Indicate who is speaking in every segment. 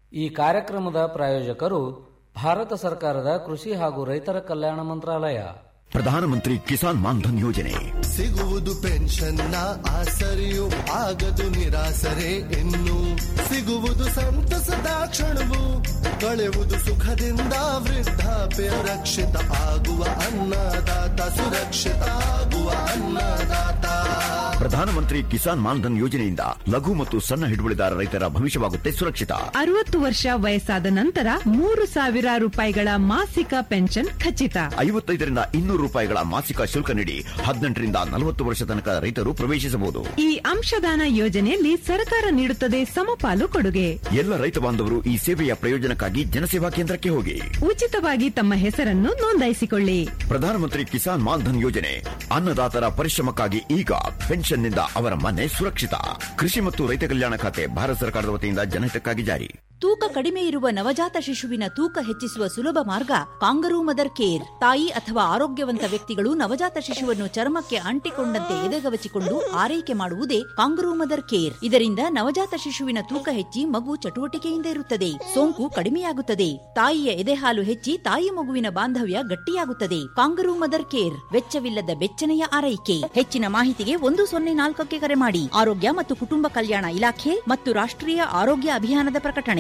Speaker 1: ಈ ಕಾರ್ಯಕ್ರಮದ ಪ್ರಾಯೋಜಕರು ಭಾರತ ಸರ್ಕಾರದ ಕೃಷಿ ಹಾಗೂ ರೈತರ ಕಲ್ಯಾಣ ಮಂತ್ರಾಲಯ
Speaker 2: ಪ್ರಧಾನಮಂತ್ರಿ ಕಿಸಾನ್ ಮಾನ್ಧನ್ ಯೋಜನೆ
Speaker 3: ಸಿಗುವುದು ಪೆನ್ಷನ್ನ ಆಸರೆಯು ಆಗದು ನಿರಾಸರೆ ಇನ್ನು ಸಿಗುವುದು ಸಂತಸದ ಕ್ಷಣವು ಕಳೆವುದು ಸುಖದಿಂದ ವೃದ್ಧಾಪ್ಯ ರಕ್ಷಿತ ಆಗುವ ಅನ್ನದಾತ ಸುರಕ್ಷಿತ ಆಗುವ ಅನ್ನದಾತ
Speaker 2: ಪ್ರಧಾನಮಂತ್ರಿ ಕಿಸಾನ್ ಮಾನ್ಧನ್ ಯೋಜನೆಯಿಂದ ಲಘು ಮತ್ತು ಸಣ್ಣ ಹಿಡುವಳಿದಾರ ರೈತರ ಭವಿಷ್ಯವಾಗುತ್ತೆ ಸುರಕ್ಷಿತ
Speaker 4: ಅರವತ್ತು ವರ್ಷ ವಯಸ್ಸಾದ ನಂತರ ಮೂರು ಸಾವಿರ ರೂಪಾಯಿಗಳ ಮಾಸಿಕ ಪೆನ್ಷನ್ ಖಚಿತ
Speaker 2: ಐವತ್ತೈದರಿಂದ ಇನ್ನೂರು ರೂಪಾಯಿಗಳ ಮಾಸಿಕ ಶುಲ್ಕ ನೀಡಿ ಹದಿನೆಂಟರಿಂದ ನಲವತ್ತು ವರ್ಷ ತನಕ ರೈತರು ಪ್ರವೇಶಿಸಬಹುದು
Speaker 4: ಈ ಅಂಶದಾನ ಯೋಜನೆಯಲ್ಲಿ ಸರ್ಕಾರ ನೀಡುತ್ತದೆ ಸಮಪಾಲು ಕೊಡುಗೆ
Speaker 2: ಎಲ್ಲ ರೈತ ಬಾಂಧವರು ಈ ಸೇವೆಯ ಪ್ರಯೋಜನಕ್ಕಾಗಿ ಜನಸೇವಾ ಕೇಂದ್ರಕ್ಕೆ ಹೋಗಿ
Speaker 4: ಉಚಿತವಾಗಿ ತಮ್ಮ ಹೆಸರನ್ನು ನೋಂದಾಯಿಸಿಕೊಳ್ಳಿ
Speaker 2: ಪ್ರಧಾನಮಂತ್ರಿ ಕಿಸಾನ್ ಮಾನ್ಧನ್ ಯೋಜನೆ ಅನ್ನದಾತರ ಪರಿಶ್ರಮಕ್ಕಾಗಿ ಈಗ ಪೆನ್ಷನ್ನಿಂದ ಅವರ ಮನೆ ಸುರಕ್ಷಿತ ಕೃಷಿ ಮತ್ತು ರೈತ ಕಲ್ಯಾಣ ಖಾತೆ ಭಾರತ ಸರ್ಕಾರದ ವತಿಯಿಂದ ಜನಹಿತಕ್ಕಾಗಿ ಜಾರಿ
Speaker 5: ತೂಕ ಕಡಿಮೆ ಇರುವ ನವಜಾತ ಶಿಶುವಿನ ತೂಕ ಹೆಚ್ಚಿಸುವ ಸುಲಭ ಮಾರ್ಗ ಕಾಂಗರೂ ಮದರ್ ಕೇರ್ ತಾಯಿ ಅಥವಾ ಆರೋಗ್ಯವಂತ ವ್ಯಕ್ತಿಗಳು ನವಜಾತ ಶಿಶುವನ್ನು ಚರ್ಮಕ್ಕೆ ಅಂಟಿಕೊಂಡಂತೆ ಎದೆಗವಚಿಕೊಂಡು ಆರೈಕೆ ಮಾಡುವುದೇ ಕಾಂಗರೂ ಮದರ್ ಕೇರ್ ಇದರಿಂದ ನವಜಾತ ಶಿಶುವಿನ ತೂಕ ಹೆಚ್ಚಿ ಮಗು ಚಟುವಟಿಕೆಯಿಂದ ಇರುತ್ತದೆ ಸೋಂಕು ಕಡಿಮೆಯಾಗುತ್ತದೆ ತಾಯಿಯ ಎದೆಹಾಲು ಹೆಚ್ಚಿ ತಾಯಿ ಮಗುವಿನ ಬಾಂಧವ್ಯ ಗಟ್ಟಿಯಾಗುತ್ತದೆ ಕಾಂಗರೂ ಮದರ್ ಕೇರ್ ವೆಚ್ಚವಿಲ್ಲದ ಬೆಚ್ಚನೆಯ ಆರೈಕೆ ಹೆಚ್ಚಿನ ಮಾಹಿತಿಗೆ ಒಂದು ಸೊನ್ನೆ ನಾಲ್ಕಕ್ಕೆ ಕರೆ ಮಾಡಿ ಆರೋಗ್ಯ ಮತ್ತು ಕುಟುಂಬ ಕಲ್ಯಾಣ ಇಲಾಖೆ ಮತ್ತು ರಾಷ್ಟ್ರೀಯ ಆರೋಗ್ಯ ಅಭಿಯಾನದ ಪ್ರಕಟಣೆ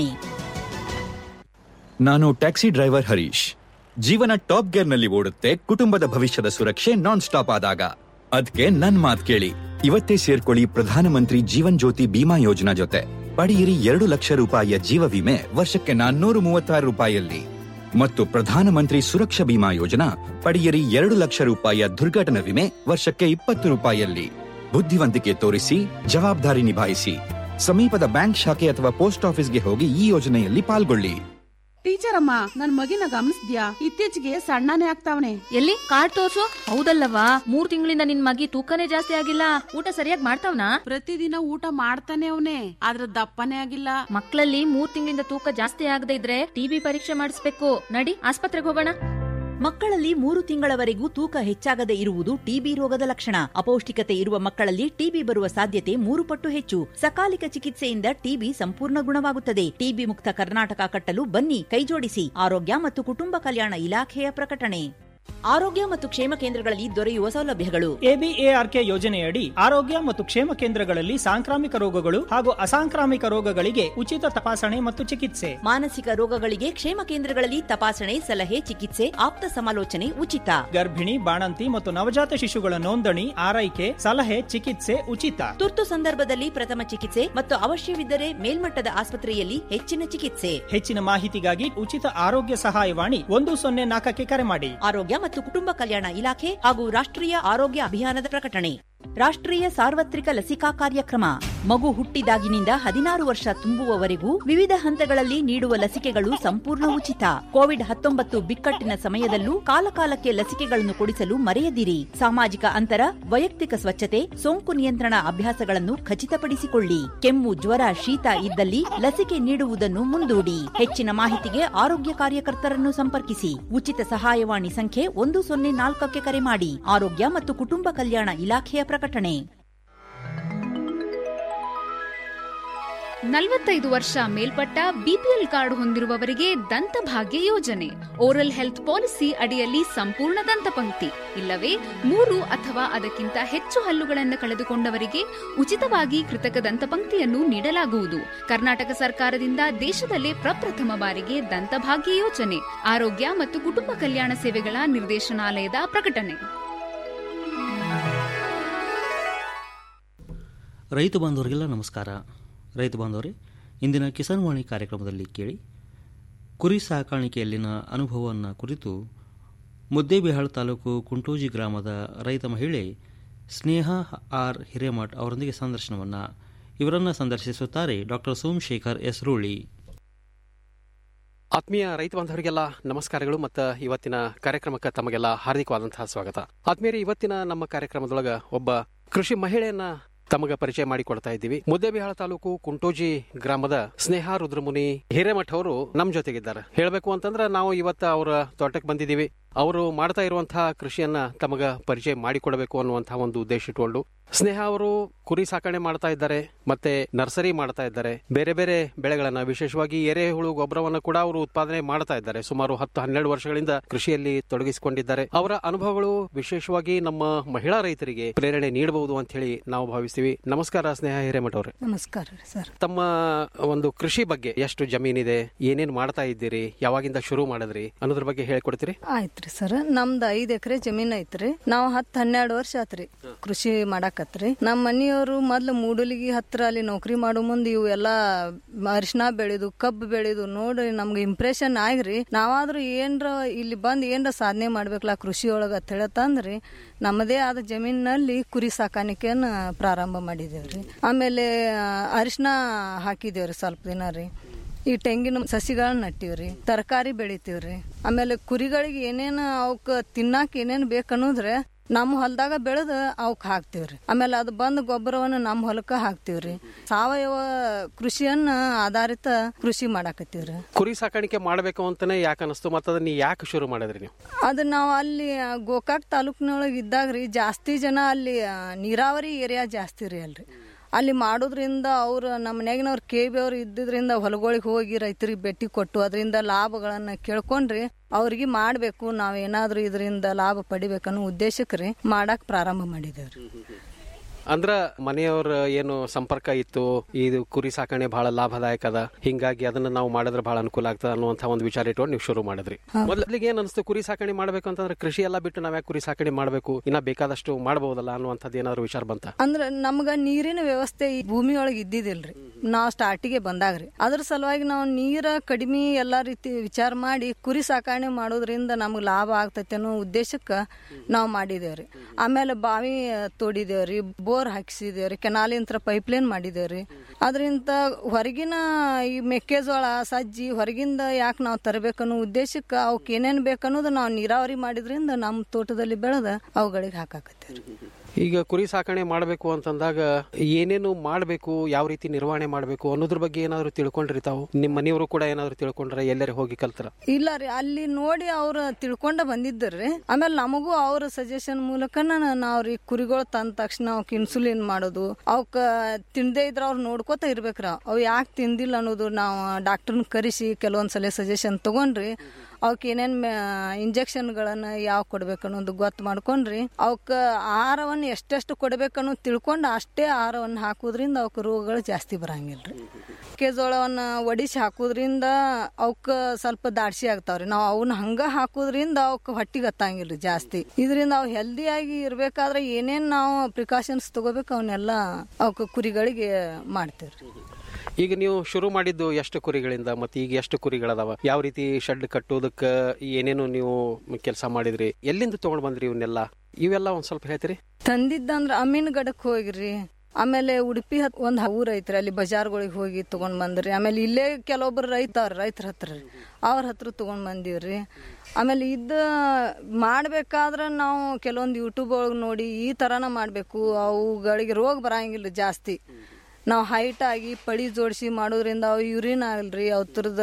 Speaker 6: ನಾನು ಟ್ಯಾಕ್ಸಿ ಡ್ರೈವರ್ ಹರೀಶ್ ಜೀವನ ಟಾಪ್ ಗೇರ್ನಲ್ಲಿ ಓಡುತ್ತೆ ಕುಟುಂಬದ ಭವಿಷ್ಯದ ಸುರಕ್ಷೆ ನಾನ್ ಸ್ಟಾಪ್ ಆದಾಗ ಅದ್ಕೆ ನನ್ ಮಾತ್ ಕೇಳಿ ಇವತ್ತೇ ಸೇರ್ಕೊಳ್ಳಿ ಪ್ರಧಾನಮಂತ್ರಿ ಜೀವನ್ ಜ್ಯೋತಿ ಬಿಮಾ ಯೋಜನಾ ಜೊತೆ ಪಡೆಯಿರಿ ಎರಡು ಲಕ್ಷ ರೂಪಾಯಿಯ ಜೀವ ವಿಮೆ ವರ್ಷಕ್ಕೆ ನಾನ್ನೂರು ಮೂವತ್ತಾರು ರೂಪಾಯಿಯಲ್ಲಿ ಮತ್ತು ಪ್ರಧಾನಮಂತ್ರಿ ಸುರಕ್ಷಾ ಬಿಮಾ ಯೋಜನಾ ಪಡೆಯಿರಿ ಎರಡು ಲಕ್ಷ ರೂಪಾಯಿಯ ದುರ್ಘಟನಾ ವಿಮೆ ವರ್ಷಕ್ಕೆ ಇಪ್ಪತ್ತು ರೂಪಾಯಿಯಲ್ಲಿ ಬುದ್ಧಿವಂತಿಕೆ ತೋರಿಸಿ ಜವಾಬ್ದಾರಿ ನಿಭಾಯಿಸಿ ಸಮೀಪದ ಬ್ಯಾಂಕ್ ಶಾಖೆ ಅಥವಾ ಪೋಸ್ಟ್ ಆಫೀಸ್ಗೆ ಹೋಗಿ ಈ ಯೋಜನೆಯಲ್ಲಿ ಪಾಲ್ಗೊಳ್ಳಿ
Speaker 7: ಟೀಚರ್ ಅಮ್ಮ ನನ್ ಮಗಿನ ಗಮನಿಸ್ದ್ಯಾ ಇತ್ತೀಚೆಗೆ ಸಣ್ಣನೇ ಆಗ್ತಾವನೆ
Speaker 8: ಎಲ್ಲಿ ಕಾರ್ಡ್ ತೋರ್ಸು ಹೌದಲ್ಲವಾ ಮೂರ್ ತಿಂಗಳಿಂದ ನಿನ್ ಮಗಿ ತೂಕನೇ ಜಾಸ್ತಿ ಆಗಿಲ್ಲ ಊಟ ಸರಿಯಾಗಿ ಮಾಡ್ತಾವ್ನಾ
Speaker 7: ಪ್ರತಿದಿನ ಊಟ ಮಾಡ್ತಾನೆ ಅವನೇ ಆದ್ರ ದಪ್ಪನೇ ಆಗಿಲ್ಲ
Speaker 8: ಮಕ್ಕಳಲ್ಲಿ ಮೂರ್ ತಿಂಗಳಿಂದ ತೂಕ ಜಾಸ್ತಿ ಆಗದೆ ಇದ್ರೆ ಟಿಬಿ ಪರೀಕ್ಷೆ ಮಾಡಿಸ್ಬೇಕು ನಡಿ ಆಸ್ಪತ್ರೆಗೆ ಹೋಗೋಣ
Speaker 5: ಮಕ್ಕಳಲ್ಲಿ ಮೂರು ತಿಂಗಳವರೆಗೂ ತೂಕ ಹೆಚ್ಚಾಗದೆ ಇರುವುದು ಟಿಬಿ ರೋಗದ ಲಕ್ಷಣ ಅಪೌಷ್ಟಿಕತೆ ಇರುವ ಮಕ್ಕಳಲ್ಲಿ ಟಿಬಿ ಬರುವ ಸಾಧ್ಯತೆ ಮೂರು ಪಟ್ಟು ಹೆಚ್ಚು ಸಕಾಲಿಕ ಚಿಕಿತ್ಸೆಯಿಂದ ಟಿಬಿ ಸಂಪೂರ್ಣ ಗುಣವಾಗುತ್ತದೆ ಟಿಬಿ ಮುಕ್ತ ಕರ್ನಾಟಕ ಕಟ್ಟಲು ಬನ್ನಿ ಕೈಜೋಡಿಸಿ ಆರೋಗ್ಯ ಮತ್ತು ಕುಟುಂಬ ಕಲ್ಯಾಣ ಇಲಾಖೆಯ ಪ್ರಕಟಣೆ ಆರೋಗ್ಯ ಮತ್ತು ಕ್ಷೇಮ ಕೇಂದ್ರಗಳಲ್ಲಿ ದೊರೆಯುವ ಸೌಲಭ್ಯಗಳು
Speaker 9: ಎಬಿಎಆರ್ಕೆ ಯೋಜನೆಯಡಿ ಆರೋಗ್ಯ ಮತ್ತು ಕ್ಷೇಮ ಕೇಂದ್ರಗಳಲ್ಲಿ ಸಾಂಕ್ರಾಮಿಕ ರೋಗಗಳು ಹಾಗೂ ಅಸಾಂಕ್ರಾಮಿಕ ರೋಗಗಳಿಗೆ ಉಚಿತ ತಪಾಸಣೆ ಮತ್ತು ಚಿಕಿತ್ಸೆ
Speaker 5: ಮಾನಸಿಕ ರೋಗಗಳಿಗೆ ಕ್ಷೇಮ ಕೇಂದ್ರಗಳಲ್ಲಿ ತಪಾಸಣೆ ಸಲಹೆ ಚಿಕಿತ್ಸೆ ಆಪ್ತ ಸಮಾಲೋಚನೆ ಉಚಿತ
Speaker 9: ಗರ್ಭಿಣಿ ಬಾಣಂತಿ ಮತ್ತು ನವಜಾತ ಶಿಶುಗಳ ನೋಂದಣಿ ಆರೈಕೆ ಸಲಹೆ ಚಿಕಿತ್ಸೆ ಉಚಿತ
Speaker 5: ತುರ್ತು ಸಂದರ್ಭದಲ್ಲಿ ಪ್ರಥಮ ಚಿಕಿತ್ಸೆ ಮತ್ತು ಅವಶ್ಯವಿದ್ದರೆ ಮೇಲ್ಮಟ್ಟದ ಆಸ್ಪತ್ರೆಯಲ್ಲಿ ಹೆಚ್ಚಿನ ಚಿಕಿತ್ಸೆ
Speaker 9: ಹೆಚ್ಚಿನ ಮಾಹಿತಿಗಾಗಿ ಉಚಿತ ಆರೋಗ್ಯ ಸಹಾಯವಾಣಿ ಒಂದು ಸೊನ್ನೆ ನಾಲ್ಕಕ್ಕೆ ಕರೆ ಮಾಡಿ
Speaker 5: ಆರೋಗ್ಯ ಮತ್ತು ಕುಟುಂಬ ಕಲ್ಯಾಣ ಇಲಾಖೆ ಹಾಗೂ ರಾಷ್ಟ್ರೀಯ ಆರೋಗ್ಯ ಅಭಿಯಾನದ ಪ್ರಕಟಣೆ ರಾಷ್ಟ್ರೀಯ ಸಾರ್ವತ್ರಿಕ ಲಸಿಕಾ ಕಾರ್ಯಕ್ರಮ ಮಗು ಹುಟ್ಟಿದಾಗಿನಿಂದ ಹದಿನಾರು ವರ್ಷ ತುಂಬುವವರೆಗೂ ವಿವಿಧ ಹಂತಗಳಲ್ಲಿ ನೀಡುವ ಲಸಿಕೆಗಳು ಸಂಪೂರ್ಣ ಉಚಿತ ಕೋವಿಡ್ ಹತ್ತೊಂಬತ್ತು ಬಿಕ್ಕಟ್ಟಿನ ಸಮಯದಲ್ಲೂ ಕಾಲಕಾಲಕ್ಕೆ ಲಸಿಕೆಗಳನ್ನು ಕೊಡಿಸಲು ಮರೆಯದಿರಿ ಸಾಮಾಜಿಕ ಅಂತರ ವೈಯಕ್ತಿಕ ಸ್ವಚ್ಛತೆ ಸೋಂಕು ನಿಯಂತ್ರಣ ಅಭ್ಯಾಸಗಳನ್ನು ಖಚಿತಪಡಿಸಿಕೊಳ್ಳಿ ಕೆಮ್ಮು ಜ್ವರ ಶೀತ ಇದ್ದಲ್ಲಿ ಲಸಿಕೆ ನೀಡುವುದನ್ನು ಮುಂದೂಡಿ ಹೆಚ್ಚಿನ ಮಾಹಿತಿಗೆ ಆರೋಗ್ಯ ಕಾರ್ಯಕರ್ತರನ್ನು ಸಂಪರ್ಕಿಸಿ ಉಚಿತ ಸಹಾಯವಾಣಿ ಸಂಖ್ಯೆ ಒಂದು ಸೊನ್ನೆ ನಾಲ್ಕಕ್ಕೆ ಕರೆ ಮಾಡಿ ಆರೋಗ್ಯ ಮತ್ತು ಕುಟುಂಬ ಕಲ್ಯಾಣ ಇಲಾಖೆಯ ಪ್ರಕಟಣೆ
Speaker 10: ನಲವತ್ತೈದು ವರ್ಷ ಮೇಲ್ಪಟ್ಟ ಬಿಪಿಎಲ್ ಕಾರ್ಡ್ ಹೊಂದಿರುವವರಿಗೆ ದಂತಭಾಗ್ಯ ಯೋಜನೆ ಓರಲ್ ಹೆಲ್ತ್ ಪಾಲಿಸಿ ಅಡಿಯಲ್ಲಿ ಸಂಪೂರ್ಣ ದಂತಪಂಕ್ತಿ ಇಲ್ಲವೇ ಮೂರು ಅಥವಾ ಅದಕ್ಕಿಂತ ಹೆಚ್ಚು ಹಲ್ಲುಗಳನ್ನು ಕಳೆದುಕೊಂಡವರಿಗೆ ಉಚಿತವಾಗಿ ಕೃತಕ ದಂತಪಂಕ್ತಿಯನ್ನು ನೀಡಲಾಗುವುದು ಕರ್ನಾಟಕ ಸರ್ಕಾರದಿಂದ ದೇಶದಲ್ಲೇ ಪ್ರಪ್ರಥಮ ಬಾರಿಗೆ ದಂತಭಾಗ್ಯ ಯೋಜನೆ ಆರೋಗ್ಯ ಮತ್ತು ಕುಟುಂಬ ಕಲ್ಯಾಣ ಸೇವೆಗಳ ನಿರ್ದೇಶನಾಲಯದ ಪ್ರಕಟಣೆ
Speaker 11: ರೈತ ಬಾಂಧವರಿಗೆಲ್ಲ ನಮಸ್ಕಾರ ರೈತ ಬಾಂಧವರೇ ಇಂದಿನ ಕಿಸಾನ್ ವಾಣಿ ಕಾರ್ಯಕ್ರಮದಲ್ಲಿ ಕೇಳಿ ಕುರಿ ಸಾಕಾಣಿಕೆಯಲ್ಲಿನ ಅನುಭವವನ್ನು ಕುರಿತು ಮುದ್ದೇಬಿಹಾಳ್ ತಾಲೂಕು ಕುಂಟೋಜಿ ಗ್ರಾಮದ ರೈತ ಮಹಿಳೆ ಸ್ನೇಹ ಆರ್ ಹಿರೇಮಠ್ ಅವರೊಂದಿಗೆ ಸಂದರ್ಶನವನ್ನು ಇವರನ್ನು ಸಂದರ್ಶಿಸುತ್ತಾರೆ ಡಾಕ್ಟರ್ ಸೋಮಶೇಖರ್ ಎಸ್ ರೂಳಿ
Speaker 12: ಆತ್ಮೀಯ ರೈತ ಬಾಂಧವರಿಗೆಲ್ಲ ನಮಸ್ಕಾರಗಳು ಮತ್ತು ಇವತ್ತಿನ ಕಾರ್ಯಕ್ರಮಕ್ಕೆ ತಮಗೆಲ್ಲ ಹಾರ್ದಿಕವಾದಂತಹ ಸ್ವಾಗತ ಆತ್ಮೀಯರೇ ಇವತ್ತಿನ ನಮ್ಮ ಕಾರ್ಯಕ್ರಮದೊಳಗ ಒಬ್ಬ ಕೃಷಿ ಮಹಿಳೆಯನ್ನ ತಮಗ ಪರಿಚಯ ಮಾಡಿಕೊಡ್ತಾ ಇದ್ದೀವಿ ಮುದ್ದೇಬಿಹಾಳ ತಾಲೂಕು ಕುಂಟೋಜಿ ಗ್ರಾಮದ ಸ್ನೇಹ ರುದ್ರಮುನಿ ಹಿರೇಮಠ ಅವರು ನಮ್ ಜೊತೆಗಿದ್ದಾರೆ ಹೇಳ್ಬೇಕು ಅಂತಂದ್ರ ನಾವು ಇವತ್ತ ಅವರ ತೋಟಕ್ಕೆ ಬಂದಿದ್ದೀವಿ ಅವರು ಮಾಡ್ತಾ ಇರುವಂತಹ ಕೃಷಿಯನ್ನ ತಮಗ ಪರಿಚಯ ಮಾಡಿಕೊಡಬೇಕು ಅನ್ನುವಂತಹ ಒಂದು ಉದ್ದೇಶ ಇಟ್ಕೊಂಡು ಸ್ನೇಹ ಅವರು ಕುರಿ ಸಾಕಣೆ ಮಾಡ್ತಾ ಇದ್ದಾರೆ ಮತ್ತೆ ನರ್ಸರಿ ಮಾಡ್ತಾ ಇದ್ದಾರೆ ಬೇರೆ ಬೇರೆ ಬೆಳೆಗಳನ್ನ ವಿಶೇಷವಾಗಿ ಎರೆಹುಳು ಗೊಬ್ಬರವನ್ನು ಕೂಡ ಅವರು ಉತ್ಪಾದನೆ ಮಾಡ್ತಾ ಇದ್ದಾರೆ ಸುಮಾರು ಹತ್ತು ಹನ್ನೆರಡು ವರ್ಷಗಳಿಂದ ಕೃಷಿಯಲ್ಲಿ ತೊಡಗಿಸಿಕೊಂಡಿದ್ದಾರೆ ಅವರ ಅನುಭವಗಳು ವಿಶೇಷವಾಗಿ ನಮ್ಮ ಮಹಿಳಾ ರೈತರಿಗೆ ಪ್ರೇರಣೆ ನೀಡಬಹುದು ಅಂತ ಹೇಳಿ ನಾವು ಭಾವಿಸ್ತೀವಿ ನಮಸ್ಕಾರ ಸ್ನೇಹ ಹಿರೇಮಠ ಅವರೇ
Speaker 13: ನಮಸ್ಕಾರ ರೀ ಸರ್
Speaker 12: ತಮ್ಮ ಒಂದು ಕೃಷಿ ಬಗ್ಗೆ ಎಷ್ಟು ಜಮೀನಿದೆ ಏನೇನ್ ಮಾಡ್ತಾ ಇದ್ದೀರಿ ಯಾವಾಗಿಂದ ಶುರು ಮಾಡಿದ್ರಿ ಅನ್ನೋದ್ರ ಬಗ್ಗೆ ಹೇಳ್ಕೊಡ್ತೀರಿ
Speaker 13: ಆಯ್ತ್ರಿ ಸರ್ ನಮ್ದು ಐದ್ ಎಕರೆ ಜಮೀನ್ ಐತ್ರಿ ನಾವ್ ಹತ್ತ್ ಹನ್ನೆರಡು ವರ್ಷ ಆತ್ರಿ ಕೃಷಿ ಮಾಡಾಕತ್ರಿ ನಮ್ಮ ಮನಿಯವರು ಮೊದ್ಲು ಮೂಡಲಿಗಿ ಹತ್ರ ಅಲ್ಲಿ ನೌಕರಿ ಮಾಡೋ ಮುಂದೆ ಇವು ಎಲ್ಲಾ ಅರಿಶಿನ ಬೆಳೆದು ಕಬ್ಬು ಬೆಳೆದು ನೋಡಿ ನಮ್ಗೆ ಇಂಪ್ರೆಷನ್ ಆಗ್ರಿ ನಾವಾದ್ರೂ ಏನ್ರ ಇಲ್ಲಿ ಬಂದ್ ಏನ್ರ ಸಾಧನೆ ಮಾಡ್ಬೇಕಲ್ಲ ಕೃಷಿ ಒಳಗ ಅಂತ ಹೇಳತ್ತಂದ್ರಿ ನಮ್ಮದೇ ಆದ ಜಮೀನಿನಲ್ಲಿ ಕುರಿ ಸಾಕಾಣಿಕೆಯನ್ನ ಪ್ರಾರಂಭ ಮಾಡಿದೇವ್ರಿ ಆಮೇಲೆ ಅರಿಶಿನ ಹಾಕಿದೇವ್ರಿ ಸ್ವಲ್ಪ ದಿನ ರೀ ಈ ತೆಂಗಿನ ಸಸಿಗಳನ್ನ ನಟ್ಟಿವ್ರಿ ತರಕಾರಿ ಬೆಳಿತೀವ್ರಿ ಆಮೇಲೆ ಕುರಿಗಳಿಗೆ ಏನೇನು ಅವಕ್ ತಿನ್ನಾಕ ಏನೇನ್ ಬೇಕನ್ನೋದ್ರೆ ನಮ್ಮ ಹೊಲದಾಗ ಬೆಳೆದ ಅವಕ್ ಹಾಕ್ತಿವ್ರಿ ಆಮೇಲೆ ಅದು ಬಂದ್ ಗೊಬ್ಬರವನ್ನ ನಮ್ಮ ಹೊಲಕ್ಕ ಹಾಕ್ತಿವ್ರಿ ಸಾವಯವ ಕೃಷಿಯನ್ನ ಆಧಾರಿತ ಕೃಷಿ ಮಾಡಾಕತ್ತೀವ್ರಿ
Speaker 12: ಕುರಿ ಸಾಕಾಣಿಕೆ ಮಾಡಬೇಕು ಅಂತಾನೆ ಯಾಕೆ ಅನಿಸ್ತು ಮತ್ತೆ ಅದನ್ನ ಯಾಕೆ ಶುರು ಮಾಡಿದ್ರಿ ನೀವು
Speaker 13: ಅದು ನಾವು ಅಲ್ಲಿ ಆ, ಗೋಕಾಕ್ ತಾಲೂಕಿನೊಳಗೆ ಇದ್ದಾಗ್ರಿ ಜಾಸ್ತಿ ಜನ ಅಲ್ಲಿ ಆ, ನೀರಾವರಿ ಏರಿಯಾ ಜಾಸ್ತಿ ರೀ ಅಲ್ರಿ ಅಲ್ಲಿ ಮಾಡೋದ್ರಿಂದ ಅವ್ರು ನಮ್ಮ ಮನ್ಯಾಗಿನವ್ರು ಕೆ ಬಿ ಅವ್ರು ಇದ್ದಿದ್ರಿಂದ ಹೊಲಗಳಿಗೆ ಹೋಗಿ ರೈತರಿಗೆ ಭೇಟಿ ಕೊಟ್ಟು ಅದರಿಂದ ಲಾಭಗಳನ್ನ ಕೇಳ್ಕೊಂಡ್ರಿ ಅವ್ರಿಗೆ ಮಾಡ್ಬೇಕು ನಾವೇನಾದ್ರೂ ಇದರಿಂದ ಲಾಭ ಪಡಿಬೇಕನ್ನೋ ಉದ್ದೇಶಕ್ಕೆ ರೀ ಮಾಡಕ್ ಪ್ರಾರಂಭ ಮಾಡಿದೇವ್ರಿ
Speaker 12: ಅಂದ್ರ ಮನೆಯವ್ರ ಏನು ಸಂಪರ್ಕ ಇತ್ತು ಇದು ಕುರಿ ಸಾಕಣೆ ಬಹಳ ಲಾಭದಾಯಕ ಅದ ಹಿಂಗಾಗಿ ಅದನ್ನ ನಾವು ಮಾಡಿದ್ರೆ ಬಹಳ ಅನುಕೂಲ ಆಗ್ತದ ಅನ್ನುವಂತ ಒಂದು ವಿಚಾರ ಇಟ್ಕೊಂಡು ನೀವು ಶುರು ಮಾಡಿದ್ರಿ ಮೊದಲಿಗೆ ಏನ್ ಅನಿಸ್ತು ಕುರಿ ಸಾಕಣೆ ಮಾಡ್ಬೇಕು ಅಂತಂದ್ರೆ ಕೃಷಿ ಎಲ್ಲ ಬಿಟ್ಟು ನಾವ್ ಯಾಕೆ ಕುರಿ ಸಾಕಣೆ ಮಾಡ್ಬೇಕು ಇನ್ನ ಬೇಕಾದಷ್ಟು ಮಾಡಬಹುದಲ್ಲ ಅನ್ನುವಂಥದ್ದು ಏನಾದ್ರು ವಿಚಾರ ಬಂತ
Speaker 13: ಅಂದ್ರ ನಮ್ಗ ನೀರಿನ ವ್ಯವಸ್ಥೆ ಈ ಭೂಮಿ ಒಳಗೆ ಇದ್ದಿದಿಲ್ರಿ ನಾವ್ ಸ್ಟಾರ್ಟಿಗೆ ಬಂದಾಗ್ರಿ ಅದ್ರ ಸಲುವಾಗಿ ನಾವು ನೀರ ಕಡಿಮೆ ಎಲ್ಲಾ ರೀತಿ ವಿಚಾರ ಮಾಡಿ ಕುರಿ ಸಾಕಣೆ ಮಾಡೋದ್ರಿಂದ ನಮ್ಗ್ ಲಾಭ ಆಗ್ತೈತೆ ಅನ್ನೋ ಉದ್ದೇಶಕ್ಕ ನಾವ್ ಮಾಡಿದೇವ್ರಿ ಆಮೇಲೆ ಬಾವಿ ತೋಡಿದೇವ್ರಿ ಬೋರ್ ಹಾಕಿಸಿದೇವ್ರಿ ಕೆನಾಲಿಂತ್ರ ಪೈಪ್ಲೈನ್ ಮಾಡಿದೇವ್ರಿ ಅದರಿಂದ ಹೊರಗಿನ ಈ ಮೆಕ್ಕೆಜೋಳ ಸಜ್ಜಿ ಹೊರಗಿಂದ ಯಾಕೆ ನಾವು ತರಬೇಕನ್ನೋ ಉದ್ದೇಶಕ್ಕೆ ಅವಕ್ಕೆ ಏನೇನ್ ಬೇಕನ್ನೋದು ನಾವು ನೀರಾವರಿ ಮಾಡಿದ್ರಿಂದ ನಮ್ಮ ತೋಟದಲ್ಲಿ ಬೆಳೆದ ಅವುಗಳಿಗೆ ಹಾಕಾಕತ್ತೇವ್ರಿ
Speaker 12: ಈಗ ಕುರಿ ಸಾಕಣೆ ಮಾಡಬೇಕು ಅಂತಂದಾಗ ಏನೇನು ಮಾಡಬೇಕು ಯಾವ ರೀತಿ ನಿರ್ವಹಣೆ ಮಾಡಬೇಕು ಅನ್ನೋದ್ರ ಬಗ್ಗೆ ಏನಾದ್ರು ತಿಳ್ಕೊಂಡ್ರಿ ತಾವು ನಿಮ್ಮ ಮನೆಯವರು ಕೂಡ ಏನಾದ್ರು ತಿಳ್ಕೊಂಡ್ರೆ ಎಲ್ಲರೂ ಹೋಗಿ ಕಲ್ತರ
Speaker 13: ಇಲ್ಲ ರೀ ಅಲ್ಲಿ ನೋಡಿ ಅವ್ರ ತಿಳ್ಕೊಂಡ ಬಂದಿದ್ದರ್ರಿ ಆಮೇಲೆ ನಮಗೂ ಅವ್ರ ಸಜೆಷನ್ ಮೂಲಕನ ನಾವ್ ರೀ ಕುರಿಗಳು ತಂದ ತಕ್ಷಣ ಅವಕ್ ಇನ್ಸುಲಿನ್ ಮಾಡೋದು ಅವಕ್ಕ ತಿಂದೇ ಇದ್ರ ಅವ್ರು ನೋಡ್ಕೋತ ಇರ್ಬೇಕ್ರ ಅವ್ ಯಾಕೆ ತಿಂದಿಲ್ಲ ಅನ್ನೋದು ನಾವು ಡಾಕ್ಟರ್ನ ಕರೆಸಿ ಕೆಲವೊಂದ್ಸಲ ಸಜೆಷನ್ ತಗೊಂಡ್ರಿ ಅವಕ್ ಏನೇನ್ ಇಂಜೆಕ್ಷನ್ಗಳನ್ನ ಯಾವ ಕೊಡ್ಬೇಕು ಅನ್ನೋದು ಗೊತ್ತು ಮಾಡ್ಕೊಂಡ್ರಿ ಅವಕ್ಕ ಆಹಾರವನ್ನ ಎಷ್ಟೆಷ್ಟು ಕೊಡ್ಬೇಕನ್ನೋದು ತಿಳ್ಕೊಂಡು ಅಷ್ಟೇ ಆಹಾರವನ್ನ ಹಾಕೋದ್ರಿಂದ ಅವಕ್ ರೋಗಗಳು ಜಾಸ್ತಿ ಬರಂಗಿಲ್ರಿ ಮೆಕ್ಕೆಜೋಳವನ್ನ ಒಡಿಸಿ ಹಾಕೋದ್ರಿಂದ ಅವಕ್ಕ ಸ್ವಲ್ಪ ದಾಡ್ಸಿ ಆಗ್ತಾವ್ರಿ ನಾವು ಅವನ್ನ ಹಂಗ ಹಾಕೋದ್ರಿಂದ ಅವಕ್ ಹೊಟ್ಟಿಗೆ ಹತ್ತಂಗಿಲ್ರಿ ಜಾಸ್ತಿ ಇದರಿಂದ ಅವ್ ಹೆಲ್ದಿ ಆಗಿ ಇರ್ಬೇಕಾದ್ರೆ ಏನೇನ್ ನಾವು ಪ್ರಿಕಾಷನ್ಸ್ ತಗೋಬೇಕು ಅವನ್ನೆಲ್ಲ ಅವಕ್ ಕುರಿಗಳಿಗೆ ಮಾಡ್ತೇವ್ರಿ
Speaker 12: ಈಗ ನೀವು ಶುರು ಮಾಡಿದ್ದು ಎಷ್ಟು ಕುರಿಗಳಿಂದ ಮತ್ತೆ ಈಗ ಎಷ್ಟು ಕುರಿಗಳದಾವ ಯಾವ ರೀತಿ ಶೆಡ್ ಕಟ್ಟೋದಕ್ಕ ಏನೇನು ನೀವು ಕೆಲಸ ಮಾಡಿದ್ರಿ ಎಲ್ಲಿಂದ ತಗೊಂಡ್ ಬಂದ್ರಿ ಇವನ್ನೆಲ್ಲ ಇವೆಲ್ಲ ಒಂದ್ ಸ್ವಲ್ಪ ಹೇಳ್ತೀರಿ
Speaker 13: ತಂದಿದ್ದಂದ್ರ ಅಮೀನ್ಗಡಕ್ ಹೋಗಿರಿ ಆಮೇಲೆ ಉಡುಪಿ ಹತ್ ಒಂದ್ ಊರ್ ಐತ್ರಿ ಅಲ್ಲಿ ಬಜಾರ್ಗಳಿಗೆ ಹೋಗಿ ತಗೊಂಡ್ ಬಂದ್ರಿ ಆಮೇಲೆ ಇಲ್ಲೇ ಕೆಲವೊಬ್ರು ರೈತ ಅವ್ರ ರೈತರ ಹತ್ರ ರೀ ಅವ್ರ ಹತ್ರ ತಗೊಂಡ್ ಬಂದೀವ್ರಿ ಆಮೇಲೆ ಇದ ಮಾಡ್ಬೇಕಾದ್ರ ನಾವು ಕೆಲವೊಂದು ಯೂಟ್ಯೂಬ್ ಒಳಗೆ ನೋಡಿ ಈ ತರನ ಮಾಡ್ಬೇಕು ಅವುಗಳಿಗೆ ರೋಗ ಬರಂಗಿಲ್ಲ ಜಾಸ್ತಿ ನಾವು ಹೈಟ್ ಆಗಿ ಪಳಿ ಜೋಡಿಸಿ ಮಾಡೋದ್ರಿಂದ ಅವು ಯೂರಿನ್ ಆಗಲ್ರಿ ಅವ್ರದ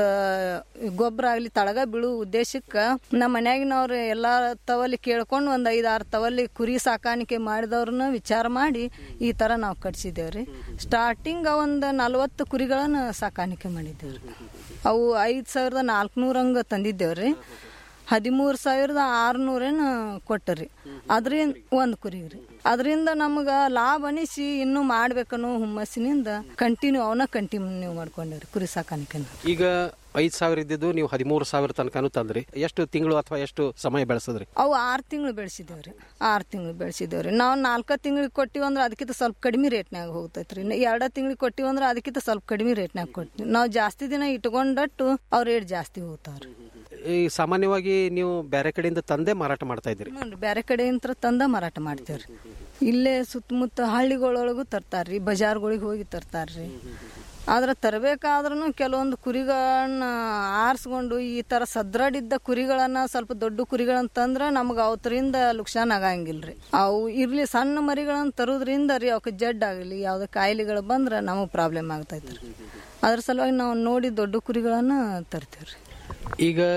Speaker 13: ಗೊಬ್ಬರ ಆಗಲಿ ತಳಗ ಬೀಳು ಉದ್ದೇಶಕ್ಕೆ ನಮ್ಮ ಮನ್ಯಾಗಿನವ್ರು ಎಲ್ಲ ತವಲ್ಲಿ ಕೇಳ್ಕೊಂಡು ಒಂದು ಐದು ಆರು ತವಲ್ಲಿ ಕುರಿ ಸಾಕಾಣಿಕೆ ಮಾಡಿದವ್ರನ್ನ ವಿಚಾರ ಮಾಡಿ ಈ ಥರ ನಾವು ಕಟ್ಸಿದ್ದೇವ್ರಿ ಸ್ಟಾರ್ಟಿಂಗ್ ಒಂದು ನಲ್ವತ್ತು ಕುರಿಗಳನ್ನ ಸಾಕಾಣಿಕೆ ಮಾಡಿದ್ದೇವ್ರಿ ಅವು ಐದು ಸಾವಿರದ ನಾಲ್ಕುನೂರು ಹಂಗೆ ತಂದಿದ್ದೇವ್ರಿ ಹದಿಮೂರು ಸಾವಿರದ ಆರುನೂರೇನು ಕೊಟ್ಟರಿ ಅದ್ರಿಂದ ಒಂದು ಕುರಿ ರೀ ಅದರಿಂದ ನಮ್ಗೆ ಲಾಭ ಅನಿಸಿ ಇನ್ನೂ ಮಾಡ್ಬೇಕನ್ನೋ ಹುಮ್ಮಸ್ಸಿನಿಂದ ಕಂಟಿನ್ಯೂ ಅವನ್ನ ಕಂಟಿನ್ಯೂ ಮಾಡ್ಕೊಂಡೇವ್ರಿ ಕುರಿ ಸಾಕಾಣಿಕೆನ
Speaker 12: ಈಗ ಐದ್ ಸಾವಿರ ಇದ್ದಿದ್ದು ನೀವು ಹದಿಮೂರು ಸಾವಿರ ತನಕನೂ ತಂದ್ರಿ ಎಷ್ಟು ತಿಂಗಳು ಅಥವಾ ಎಷ್ಟು ಸಮಯ ಬೆಳೆಸಿದ್ರಿ
Speaker 13: ಅವು ಆರು ತಿಂಗಳು ಬೆಳೆಸಿದೇವ್ರಿ ಆರು ತಿಂಗಳು ಬೆಳೆಸಿದೇವ್ರಿ ನಾವು ನಾಲ್ಕು ತಿಂಗಳಿಗೆ ಕೊಟ್ಟಿವಿ ಅಂದ್ರೆ ಅದಕ್ಕಿಂತ ಸ್ವಲ್ಪ ಕಡಿಮೆ ರೇಟ್ನಾಗ ಹೋಗ್ತೈತ್ರಿ ಎರಡು ತಿಂಗಳಿಗೆ ಕೊಟ್ಟಿವಿ ಅಂದ್ರೆ ಅದಕ್ಕಿಂತ ಸ್ವಲ್ಪ ಕಡಿಮೆ ರೇಟ್ನಾಗ ಕೊಡ್ತೀವಿ ನಾವು ಜಾಸ್ತಿ ದಿನ ಇಟ್ಕೊಂಡಟ್ಟು ಅವ್ರ ರೇಟ್ ಜಾಸ್ತಿ ಹೋಗ್ತಾವ್ರಿ
Speaker 12: ಈ ಸಾಮಾನ್ಯವಾಗಿ ನೀವು ಬೇರೆ ಕಡೆಯಿಂದ ತಂದೆ ಮಾರಾಟ ಮಾಡ್ತಾ ಇದ್ರಿ
Speaker 13: ಹ್ಞೂ ಬೇರೆ ಕಡೆಯಿಂದ ತಂದ ಮಾರಾಟ ಮಾಡ್ತೇವ್ರಿ ಇಲ್ಲೇ ಸುತ್ತಮುತ್ತ ಹಳ್ಳಿಗಳೊಳಗೂ ತರ್ತಾರ್ರಿ ಬಜಾರ್ಗಳಿಗೆ ಹೋಗಿ ತರ್ತಾರ್ರಿ ಆದ್ರೆ ತರಬೇಕಾದ್ರೂ ಕೆಲವೊಂದು ಕುರಿಗಳನ್ನ ಆರಿಸ್ಕೊಂಡು ಈ ತರ ಸದ್ರಡಿದ್ದ ಕುರಿಗಳನ್ನ ಸ್ವಲ್ಪ ದೊಡ್ಡ ಕುರಿಗಳನ್ನ ತಂದ್ರೆ ನಮ್ಗೆ ಅವತ್ತರಿಂದ ಲುಕ್ಷಾನ್ ಆಗಂಗಿಲ್ರಿ ಅವು ಇರ್ಲಿ ಸಣ್ಣ ಮರಿಗಳನ್ನ ತರೋದ್ರಿಂದ ರೀ ಅವಕ್ಕೆ ಜಡ್ ಆಗಲಿ ಯಾವ್ದು ಕಾಯಿಲೆಗಳು ಬಂದ್ರೆ ನಮಗೆ ಪ್ರಾಬ್ಲಮ್ ಆಗ್ತೈತ್ರಿ ಅದ್ರ ಸಲುವಾಗಿ ನಾವು ನೋಡಿ ದೊಡ್ಡ ಕುರಿಗಳನ್ನ ತರ್ತೀವ್ರಿ
Speaker 12: ಈಗ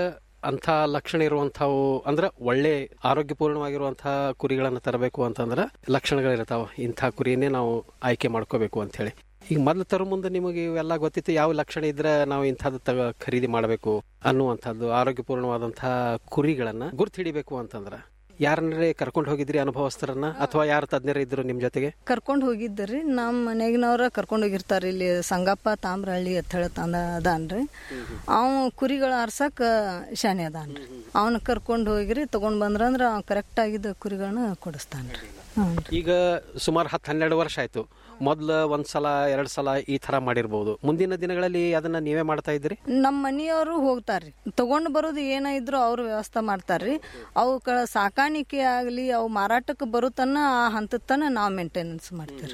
Speaker 12: ಅಂಥ ಲಕ್ಷಣ ಇರುವಂಥವು ಅಂದ್ರೆ ಒಳ್ಳೆ ಆರೋಗ್ಯಪೂರ್ಣವಾಗಿರುವಂತಹ ಕುರಿಗಳನ್ನು ತರಬೇಕು ಅಂತಂದ್ರೆ ಲಕ್ಷಣಗಳಿರ್ತಾವ ಇಂಥ ಕುರಿಯನ್ನೇ ನಾವು ಆಯ್ಕೆ ಮಾಡ್ಕೋಬೇಕು ಅಂತ ಹೇಳಿ ಈಗ ಮೊದ್ಲು ತರೋ ಮುಂದೆ ನಿಮಗೆ ಇವೆಲ್ಲ ಗೊತ್ತಿತ್ತು ಯಾವ ಲಕ್ಷಣ ಇದ್ರೆ ನಾವು ಇಂಥದ್ದು ತಗ ಖರೀದಿ ಮಾಡಬೇಕು ಅನ್ನುವಂಥದ್ದು ಆರೋಗ್ಯಪೂರ್ಣವಾದಂತಹ ಕುರಿಗಳನ್ನ ಗುರ್ತು ಹಿಡಿಬೇಕು ಅಂತಂದ್ರೆ ಯಾರನ್ನೇ ಕರ್ಕೊಂಡು ಹೋಗಿದ್ರಿ ಅನುಭವಸ್ಥರನ್ನ ಅಥವಾ ಯಾರು ತಜ್ಞರ ಇದ್ರು ನಿಮ್ ಜೊತೆಗೆ
Speaker 13: ಕರ್ಕೊಂಡು ಹೋಗಿದ್ದರಿ ನಮ್ಮ ಮನೆಗಿನವ್ರ ಕರ್ಕೊಂಡು ಹೋಗಿರ್ತಾರೆ ಇಲ್ಲಿ ಸಂಗಪ್ಪ ತಾಮ್ರಹಳ್ಳಿ ಅಂತ ಹೇಳಿ ತಂದ ಅದಾನ್ರಿ ಅವ ಕುರಿಗಳು ಆರ್ಸಕ್ ಶಾನೆ ಅದಾನ್ರಿ ಅವನ ಕರ್ಕೊಂಡು ಹೋಗಿರಿ ತಗೊಂಡ್ ಬಂದ್ರಂದ್ರ ಅವ್ ಕರೆಕ್ಟ್ ಆಗಿದ್ದ ಕುರಿಗಳನ್ನ ಕೊಡಿಸ್ತಾನ್ರಿ ಹ್ಞೂ
Speaker 12: ಈಗ ಸುಮಾರು ಹತ್ತು ಹನ್ನೆರಡು ವರ್ಷ ಆಯ್ತು ಮೊದ್ಲು ಒಂದ್ ಸಲ ಎರಡ್ ಸಲ ಈ ತರ ಮಾಡಿರ್ಬೋದು ಮುಂದಿನ ದಿನಗಳಲ್ಲಿ ಅದನ್ನ ನೀವೇ ಮಾಡ್ತಾ ಇದ್ರಿ
Speaker 13: ನಮ್ಮ ಮನೆಯವರು ಹೋಗ್ತಾರ್ರಿ ತಗೊಂಡ್ ಬರೋದು ಏನ ಇದ್ರು ಅವ್ರು ವ್ಯವಸ್ಥೆ ಮಾಡ್ತಾರ್ರಿ ಅವಕ್ಕ ಸಾಕಾಣಿಕೆ ಆಗ್ಲಿ ಅವು ಮಾರಾಟಕ್ಕೆ ಬರುತ್ತನ್ನ ಆ ಹಂತದ ತನ ನಾವು ಮೇಂಟೆನೆನ್ಸ್ ಮಾಡ್ತೀವಿ